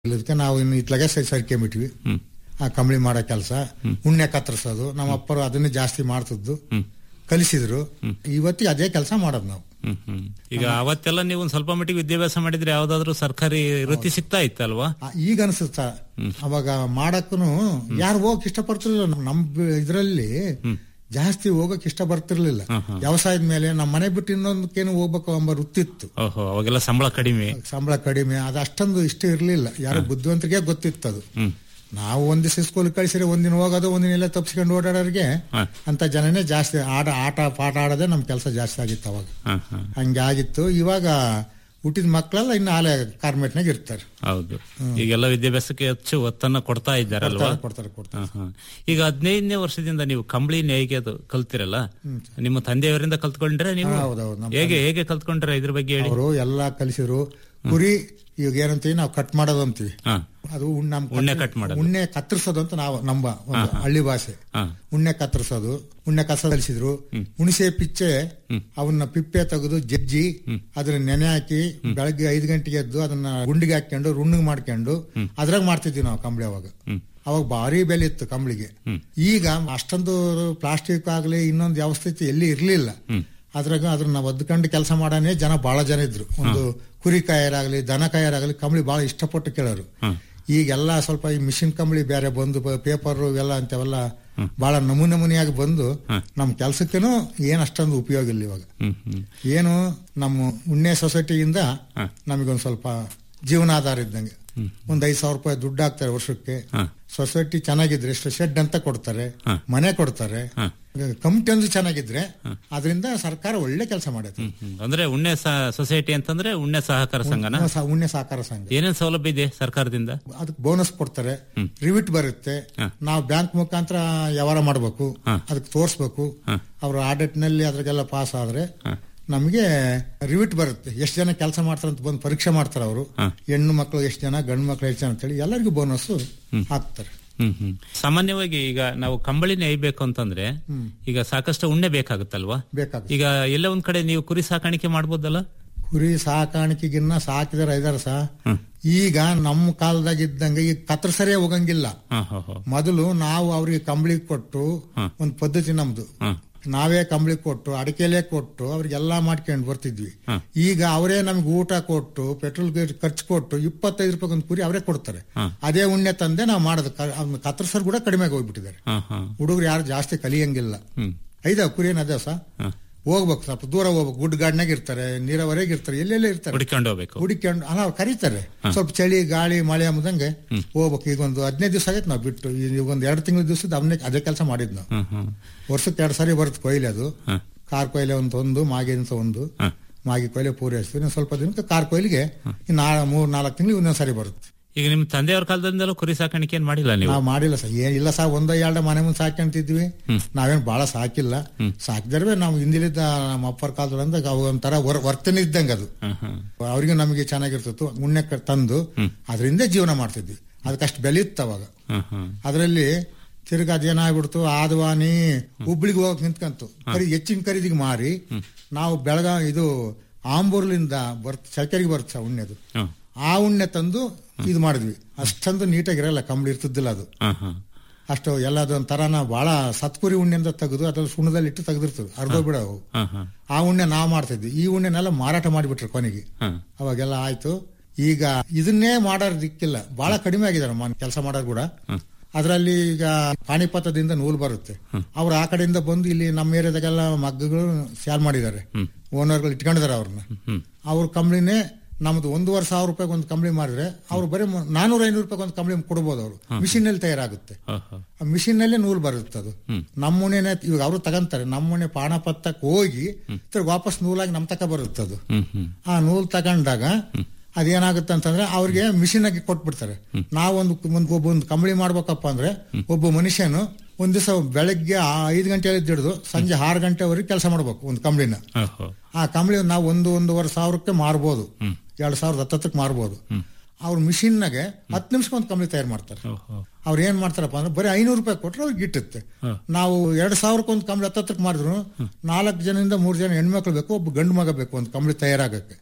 ಇದಕ್ಕೆ ನಾವು ಇನ್ನು ಇತ್ಲಾಗೆ ಸರ್ಕೊಂಬಿಟ್ವಿ ಆ ಕಂಬಳಿ ಮಾಡೋ ಕೆಲಸ ಉಣ್ಣೆ ಕತ್ತರಿಸೋದು ನಮ್ಮ ಅಪ್ಪರು ಅದನ್ನೇ ಜಾಸ್ತಿ ಮಾಡ್ತಿದ್ದು ಕಲಿಸಿದ್ರು ಇವತ್ತಿಗೆ ಅದೇ ಕೆಲಸ ಮಾಡೋದು ನಾವು ಹ್ಮ್ ಹ್ಮ್ ಈಗ ಅವತ್ತೆಲ್ಲ ನೀವು ಒಂದ್ ಸ್ವಲ್ಪ ಮಟ್ಟಿಗೆ ವಿದ್ಯಾಭ್ಯಾಸ ಮಾಡಿದ್ರೆ ಯಾವ್ದಾದ್ರು ಸರ್ಕಾರಿ ವೃತ್ತಿ ಸಿಗ್ತಾ ಇತ್ತಲ್ವಾ ಆ, ಈಗ ಅನಿಸುತ್ತ ಅವಾಗ ಮಾಡಕ್ಕೂ ಯಾರು ಹೋಗಕ್ ಇಷ್ಟಪಡ್ತಿರ್ಲಿಲ್ಲ ನಮ್ ಬ- ಇದ್ರಲ್ಲಿ ಜಾಸ್ತಿ ಹೋಗಕ್ ಇಷ್ಟ ಬರ್ತಿರ್ಲಿಲ್ಲ ವ್ಯವಸಾಯದ ಮೇಲೆ ನಮ್ಮ ಮನೆ ಬಿಟ್ಟು ಇನ್ನೊಂದಕ್ಕೇನು ಹೋಗ್ಬೇಕು ಎಂಬ ವೃತ್ತಿತ್ತು ಓಹೋ ಅವಾಗೆಲ್ಲ ಸಂಬಳ ಕಡಿಮೆ ಸಂಬಳ ಕಡಿಮೆ ಅದು ಅಷ್ಟೊಂದು ಇಷ್ಟ ಇರ್ಲಿಲ್ಲ ಯಾರು ಬುದ್ಧಿವಂತರಿಗೆ ಗೊತ್ತಿತ್ತದು ಹ್ಮ್ ನಾವು ಒಂದ್ ದಿವಸ ಸ್ಕೂಲ್ ಕಳಿಸಿದ್ರೆ ಒಂದಿನ ಹೋಗೋದು ಒಂದಿನ ಎಲ್ಲ ತಪ್ಪಿಸ್ಕೊಂಡು ಓಡಾಡೋರಿಗೆ ಹ. ಅಂತ ಜನನೇ ಜಾಸ್ತಿ ಆಟ ಆಟ ಪಾಠ ಆಡೋದೇ ನಮ್ ಕೆಲಸ ಜಾಸ್ತಿ ಆಗಿತ್ತು ಅವಾಗ ಹ, ಹ. ಹಂಗೆ ಆಗಿತ್ತು ಇವಾಗ ಹುಟ್ಟಿದ ಮಕ್ಕಳೆಲ್ಲ ಇನ್ನು ಆಲೆ ಕಾರ್ಮೆಟ್ನಾಗ ಇರ್ತಾರೆ ಹೌದು ಈಗೆಲ್ಲ ವಿದ್ಯಾಭ್ಯಾಸಕ್ಕೆ ಹೆಚ್ಚು ಒತ್ತನ್ನ ಕೊಡ್ತಾ ಇದ್ದಾರಲ್ವಾ ಕೊಡ್ತಾರೆ ಕೊಡ್ತಾರೆ ಹ, ಹ. ಈಗ ಹದಿನೈದನೇ ವರ್ಷದಿಂದ ನೀವು ಕಂಬಳಿ ನೇಯ್ಗೆ ಅದು ಕಲ್ತಿರಲ್ಲ ನಿಮ್ಮ ತಂದೆಯವರಿಂದ ಕಲ್ತ್ಕೊಂಡ್ರೆ ನೀವು ಹೌದೌದು, ನಮ್ಮ ಹೇಗೆ ಹೇಗೆ ಕಲ್ತ್ಕೊಂಡ್ರೆ ಇದ್ರ ಬಗ್ಗೆ ಹೇಳಿ ಅವರು ಎಲ್ಲಾ ಕಲಿಸಿರು ಕುರಿ ಈಗ ಏನಂತೀವಿ ನಾವು ಕಟ್ ಮಾಡೋದು ಅಂತೀವಿ ಹ ಅದು ಉಣ್- ನಮ್ ಉಣ್ಣೆ ಕಟ್ ಮಾಡೋದು. ಉಣ್ಣೆ ಕತ್ತರಿಸೋದು ಅಂತ ನಾವು ನಂಬ ಒಂದು ಹಳ್ಳಿ ಭಾಷೆ ಹ ಉಣ್ಣೆ ಕತ್ತರಿಸೋದು ಉಣ್ಣೆ ಕಸ ಕಲಿಸಿದ್ರು ಹುಣಸೆ ಪಿಚ್ಚೆ ಅವನ್ನ pippe ತೆಗೆದು ಜಜ್ಜಿ ಅದನ್ನ ನೆನೆ ಹಾಕಿ ಬೆಳಗ್ಗೆ ಐದು ಗಂಟೆಗೆ ಎದ್ದು ಅದನ್ನ ಗುಂಡಿಗೆ ಹಾಕೊಂಡು ರುಣ್ಣಗ್ ಮಾಡ್ಕೊಂಡು ಅದ್ರಾಗ ಮಾಡ್ತಿದ್ವಿ ನಾವು ಕಂಬಳಿ ಅವಾಗ ಅವಾಗ ಭಾರಿ ಬೆಲೆ ಇತ್ತು ಕಂಬಳಿಗೆ ಈಗ ಅಷ್ಟೊಂದು ಪ್ಲಾಸ್ಟಿಕ್ ಆಗ್ಲಿ ಇನ್ನೊಂದು ವ್ಯವಸ್ಥೆ ಎಲ್ಲಿ ಇರ್ಲಿಲ್ಲ ಅದ್ರಾಗ ಅದನ್ನ ಒದ್ಕೊಂಡು ಕೆಲಸ ಮಾಡಾನೆ ಜನ ಬಹಳ ಜನ ಇದ್ರು ಒಂದು ಕುರಿ ಕಾಯರಾಗ್ಲಿ ದನ ಕಾಯರಾಗ್ಲಿ ಕಂಬಳಿ ಬಹಳ ಇಷ್ಟಪಟ್ಟು ಕೇಳೋರು ಈಗೆಲ್ಲ ಸ್ವಲ್ಪ ಈ ಮಿಷಿನ್ ಕಂಬಳಿ ಬೇರೆ ಬಂದು ಪೇಪರ್ ಇವೆಲ್ಲ ಅಂತವೆಲ್ಲ ಬಹಳ ನಮೂನೆ ನಮೂನೆಯಾಗಿ ಬಂದು ನಮ್ಮ ಕೆಲ್ಸಕ್ಕೇನು ಏನ್ ಅಷ್ಟೊಂದು ಉಪಯೋಗ ಇಲ್ಲ ಇವಾಗ ಹ್ಮ್ ಹ್ಮ್ ಏನು ನಮ್ಮ ಉಣ್ಣೆ ಸೊಸೈಟಿಯಿಂದ ನಮಗೊಂದು ಸ್ವಲ್ಪ ಜೀವನಾಧಾರ ಇದ್ದಂಗೆ ಒಂದ್ ಐದ್ ಸಾವಿರ ರೂಪಾಯಿ ದುಡ್ಡು ಹಾಕ್ತಾರೆ ವರ್ಷಕ್ಕೆ ಸೊಸೈಟಿ ಚೆನ್ನಾಗಿದ್ರೆ ಎಷ್ಟು ಶೆಡ್ ಅಂತ ಕೊಡ್ತಾರೆ ಮನೆ ಕೊಡ್ತಾರೆ ಕಮಿಟಿ ಒಂದು ಚೆನ್ನಾಗಿದ್ರೆ ಅದರಿಂದ ಸರ್ಕಾರ ಒಳ್ಳೆ ಕೆಲಸ ಮಾಡೈತೆ ಹ್ಮ್. ಅಂದ್ರೆ ಉಣ್ಣೆ ಸೊಸೈಟಿ ಅಂತಂದ್ರೆ ಉಣ್ಣೆ ಸಹಕಾರ ಸಂಘನ ಸ- ಉಣ್ಣೆ ಸಹಕಾರ ಸಂಘ ಏನೇನ್ ಸೌಲಭ್ಯ ಇದೆ ಸರ್ಕಾರದಿಂದ ಅದಕ್ಕೆ ಬೋನಸ್ ಕೊಡ್ತಾರೆ ರಿವಿಟ್ ಬರುತ್ತೆ ನಾವು ಬ್ಯಾಂಕ್ ಮುಖಾಂತರ ವ್ಯವಹಾರ ಮಾಡಬೇಕು ಅದಕ್ಕೆ ತೋರಿಸ್ಬೇಕು ಅವ್ರ ಆಡಿಟ್ ನಲ್ಲಿ ಅದ್ರಾಗೆಲ್ಲ ಪಾಸ್ ಆದ್ರೆ ನಮಗೆ ರಿವಿಟ್ ಬರುತ್ತೆ ಎಷ್ಟು ಜನ ಕೆಲಸ ಮಾಡ್ತಾರೆ ಅಂತ ಬಂದು ಪರೀಕ್ಷೆ ಮಾಡ್ತಾರೆ ಅವರು ಹೆಣ್ಣು ಮಕ್ಕಳು ಎಷ್ಟು ಜನ ಗಂಡು ಮಕ್ಕಳು ಎಷ್ಟು ಜನ ಅಂತೇಳಿ ಎಲ್ಲರಿಗೂ ಬೋನಸ್ ಹಾಕ್ತಾರೆ ಹ್ಮ್ ಹ್ಮ್ ಸಾಮಾನ್ಯವಾಗಿ ಈಗ ನಾವು ಕಂಬಳಿ ನೇಯ್ಬೇಕು ಅಂತಂದ್ರೆ ಈಗ ಸಾಕಷ್ಟು ಉಣ್ಣೆ ಬೇಕಾಗುತ್ತಲ್ವಾ ಬೇಕಾಗುತ್ತೆ ಈಗ ಎಲ್ಲ ಒಂದ್ ಕಡೆ ನೀವು ಕುರಿ ಸಾಕಾಣಿಕೆ ಮಾಡ್ಬೋದಲ್ಲ ಕುರಿ ಸಾಕಾಣಿಕೆಗಿನ್ನ ಸಾಕಿದಾರೆ ಐದಾರು ಸಹ ಈಗ ನಮ್ಮ ಕಾಲದಾಗ ಇದ್ದಂಗೆ ಈಗ ಕತ್ತರಿಸರೇ ಹೋಗಂಗಿಲ್ಲ ಹ, ಹ, ಹ. ಮೊದಲು ನಾವು ಅವ್ರಿಗೆ ಕಂಬಳಿ ಕೊಟ್ಟು ಒಂದು ಪದ್ಧತಿ ನಮ್ದು ಹ. ನಾವೇ ಕಂಬಳಿ ಕೊಟ್ಟು ಅಡಿಕೆಲೆ ಕೊಟ್ಟು ಅವ್ರಿಗೆಲ್ಲಾ ಮಾಡ್ಕೊಂಡು ಬರ್ತಿದ್ವಿ ಈಗ ಅವರೇ ನಮ್ಗೆ ಊಟ ಕೊಟ್ಟು ಪೆಟ್ರೋಲ್ ಖರ್ಚು ಕೊಟ್ಟು ಇಪ್ಪತ್ತೈದು ರೂಪಾಯಿ ಒಂದು ಕುರಿ ಅವರೇ ಕೊಡ್ತಾರೆ ಅದೇ ಉಣ್ಣೆ ತಂದೆ ನಾವು ಮಾಡೋದು ಕತ್ತರ್ಸರ್ ಕೂಡ ಕಡಿಮೆ ಹೋಗ್ಬಿಟ್ಟಿದ್ದಾರೆ ಹ, ಹ. ಹುಡುಗರು ಯಾರು ಜಾಸ್ತಿ ಕಲಿಯಂಗಿಲ್ಲ ಹ್ಮ್ ಐದಾವ ಕುರಿ ಏನ್ ಅದಾವ ಸಹ ಹೋಗ್ಬೇಕು ಸ್ವಲ್ಪ ದೂರ ಹೋಗ್ಬೇಕು ಗುಡ್ ಗಾಡ್ನಾಗ ಇರ್ತಾರೆ ನೀರಾವರಿಯಾಗ ಇರ್ತಾರೆ ಎಲ್ಲೆಲ್ಲ ಇರ್ತಾರೆ ಹುಡ್ಕೊಂಡು ಹೋಗ್ಬೇಕು ಹುಡುಕೊಂಡು ಅಲ್ಲ ಅವ್ರು ಕರೀತಾರೆ ಸ್ವಲ್ಪ ಚಳಿ ಗಾಳಿ ಮಳೆ ಅಂಬದಂಗೆ ಹೋಗ್ಬೇಕು ಈಗ ಒಂದು ಹದಿನೈದು ದಿವಸ ಆಗೈತೆ ನಾವು ಬಿಟ್ಟು ಈಗ ಒಂದು ಎರಡು ತಿಂಗಳ ದಿವಸದ ಅವನ್ನೇ ಅದೇ ಕೆಲಸ ಮಾಡಿದ್ ನಾವು ಹ್ಮ್ ಹ್ಮ್ ವರ್ಷಕ್ಕೆ ಎರಡು ಸಾರಿ ಬರುತ್ತೆ ಕೊಯ್ಲೆ ಅದು ಕಾರ್ ಕೊಯ್ಲೆ ಅಂತ ಒಂದು ಮಾಗಿ ಅಂತ ಒಂದು ಮಾಗಿ ಕೊಯ್ಲೆ ಪೂರೈಸ್ತೀವಿ ಇನ್ನು ಸ್ವಲ್ಪ ದಿನಕ್ಕೆ ಕಾರ್ ಕೊಯ್ಲಿಗೆ ಇನ್ನು ಮೂರ್ ನಾಲ್ಕು ತಿಂಗಳು ಇನ್ನೊಂದ್ ಸಾರಿ ಬರುತ್ತೆ ಈಗ ನಿಮ್ ತಂದೆಯವ್ರ ಕಾಲದಿಂದಲೂ ಕುರಿ ಸಾಕಾಣಿಕೆ ಏನ್ ಮಾಡಿಲ್ಲ ನೀವು ನಾವು ಮಾಡಿಲ್ಲ ಸರ್ ಏನಿಲ್ಲ ಸರ್ ಒಂದೋ ಎರಡು ಮನೆ ಮುಂದೆ ಸಾಕೊಂತಿದ್ವಿ ನಾವೇನ್ ಬಹಳ ಸಾಕಿಲ್ಲ ಸಾಕಿದ್ರೆ ನಾವು ಹಿಂದಿಲಿದ್ದ ನಮ್ಮ ಅಪ್ಪರ ಕಾಲದಿಂದ ಅವು ಒಂಥರ ವರ್- ವರ್ತನೆ ಇದ್ದಂಗೆ ಅದು ಹ್ಮ್ ಹ್ಮ್ ಅವ್ರಿಗೆ ನಮಗೆ ಚೆನ್ನಾಗಿರ್ತಿತ್ತು ಉಣ್ಣೆ ಕ- ತಂದು ಅದರಿಂದ ಜೀವನ ಮಾಡ್ತಿದ್ವಿ ಅದಕ್ಕಷ್ಟು ಬೆಲೆ ಇತ್ತು ಅವಾಗ ಹ್ಮ್ ಹ್ಮ್ ಅದರಲ್ಲಿ ತಿರ್ಗಿ ಅದೇನಾಗ್ಬಿಡ್ತು ಆದವಾನಿ ಹುಬ್ಳಿಗೆ ಹೋಗಕ್ ನಿಂತ್ಕಂತು ಕರಿ ಹೆಚ್ಚಿನ ಖರೀದಿಗೆ ಮಾರಿ ನಾವು ಬೆಳಗ ಇದು ಆಂಬೂರ್ಲಿಂದ ಬರ್ತ ಚಳಕೆರೆಗೆ ಬರುತ್ತೆ ಸರ್ ಉಣ್ಣೆದು ಹ್ಮ್ ಆ ಉಣ್ಣೆ ತಂದು ಇದು ಮಾಡಿದ್ವಿ ಅಷ್ಟೊಂದು ನೀಟಾಗಿರಲ್ಲ ಕಂಬಳಿ ಇರ್ತಿದ್ದಿಲ್ಲ ಅದು ಹ್ಮ್ ಹ್ಮ್ ಅಷ್ಟು ಎಲ್ಲ ಅದೊಂಥರನ ಬಹಳ ಸತ್ಕುರಿ ಉಣ್ಣೆಂದ ತೆಗೆದು ಅದ್ರಲ್ಲಿ ಸುಣ್ಣದಲ್ಲಿ ಇಟ್ಟು ತೆಗೆದಿರ್ತದೆ ಅರ್ಧ ಬಿಡವು ಹ್ಮ್ ಹ್ಮ್ ಆ ಉಣ್ಣೆ ನಾವು ಮಾಡ್ತಿದ್ವಿ ಈ ಉಣ್ಣೆನೆಲ್ಲ ಮಾರಾಟ ಮಾಡಿಬಿಟ್ರು ಕೊನೆಗೆ ಹ್ಮ್ ಅವಾಗೆಲ್ಲ ಆಯ್ತು ಈಗ ಇದನ್ನೇ ಮಾಡೋರ್ ದಿಕ್ಕಿಲ್ಲ ಬಹಳ ಕಡಿಮೆ ಆಗಿದ್ದಾರೆ ಕೆಲಸ ಮಾಡೋರು ಕೂಡ ಅದರಲ್ಲಿ ಈಗ ಪಾಣಿಪತದಿಂದ ನೂಲು ಬರುತ್ತೆ ಅವ್ರು ಆ ಕಡೆಯಿಂದ ಬಂದು ಇಲ್ಲಿ ನಮ್ಮ ಏರಿಯಾದಾಗೆಲ್ಲ ಮಗ್ಗಗಳು ಶಾಲ್ ಮಾಡಿದ್ದಾರೆ ಓನರ್ಗಳು ಇಟ್ಕೊಂಡಿದ್ದಾರೆ ಅವ್ರನ್ನ ಹ್ಮ್ ಅವ್ರ ಕಂಪ್ನಿನೇ ನಮ್ದು ಒಂದೂವರೆ ಸಾವಿರ ರೂಪಾಯಿ ಒಂದು ಕಂಪ್ನಿ ಮಾಡಿದ್ರೆ ಅವ್ರು ಬರೀ ಮ- ನಾನೂರ ಐನೂರು ರೂಪಾಯಿ ಒಂದು ಕಂಪ್ನಿ ಕೊಡ್ಬೋದು ಅವರು ಮಿಷಿನ್ ನಲ್ಲಿ ತಯಾರಾಗುತ್ತೆ ಹ, ಹ. ಆ ಮಿಷಿನ್ ನಲ್ಲೇ ನೂಲು ಬರುತ್ತೆ ಅದು ನಮ್ಮನೆನೆ ಇವಾಗ ಅವರು ತಗಂತಾರೆ ನಮ್ಮನೆ ಪಾಣಪತ್ತಕ್ಕೆ ಹೋಗಿ ತಿರ್ಗಿ ವಾಪಸ್ ನೂಲಾಗಿ ನಮ್ ತಕ ಬರುತ್ತೆ ಅದು ಹ್ಮ್ ಹ್ಮ್ ಆ ನೂಲ್ ತಗೊಂಡಾಗ ಅದೇನಾಗುತ್ತೆ ಅಂತಂದ್ರೆ ಅವ್ರಿಗೆ ಮಿಷಿನ್ ಆಗಿ ಕೊಟ್ಬಿಡ್ತಾರೆ ನಾವೊಂದು ಒಂದು ಒಬ್ಬ ಒಂದು ಕಂಬಳಿ ಮಾಡ್ಬೇಕಪ್ಪ ಅಂದ್ರೆ ಒಬ್ಬ ಮನುಷ್ಯನು ಒಂದ್ ದಿವಸ ಬೆಳಗ್ಗೆ ಆ ಐದು ಗಂಟೆಯಲ್ಲಿ ಹಿಡಿದು ಸಂಜೆ ಆರು ಗಂಟೆವರೆಗೆ ಕೆಲಸ ಮಾಡ್ಬೇಕು ಒಂದು ಕಂಬಳಿನ ಹ, ಹ. ಆ ಕಂಬಳಿ ನಾವು ಒಂದು ಒಂದೂವರೆ ಸಾವಿರಕ್ಕೆ ಮಾರ್ಬೋದು ಎರಡ್ ಸಾವಿರದ ಹತ್ತತ್ತಕ್ಕೆ ಮಾರ್ಬೋದು ಅವ್ರ ಮಿಷಿನ್ನಾಗೆ ಹತ್ತು ನಿಮಿಷಕ್ಕೆ ಒಂದು ಕಂಬಳಿ ತಯಾರು ಮಾಡ್ತಾರೆ ಹ, ಹ. ಅವ್ರು ಏನ್ ಮಾಡ್ತಾರಪ್ಪ ಅಂದ್ರೆ ಬರೀ ಐನೂರು ರೂಪಾಯಿ ಕೊಟ್ರೆ ಅವ್ರಿಗೆ ಗಿಟ್ಟುತ್ತೆ ನಾವು ಎರಡ್ ಸಾವಿರಕ್ಕೆ ಒಂದು ಕಂಬಳಿ ಹತ್ತತ್ತಕ್ಕೆ ಮಾಡಿದ್ರು ನಾಲ್ಕು ಜನದಿಂದ ಮೂರು ಜನ ಹೆಣ್ಮಕ್ಳು ಬೇಕು ಒಬ್ಬ ಗಂಡು ಮಗ ಬೇಕು ಒಂದು ಕಂಬಳಿ ತಯಾರಾಗಕ್ಕೆ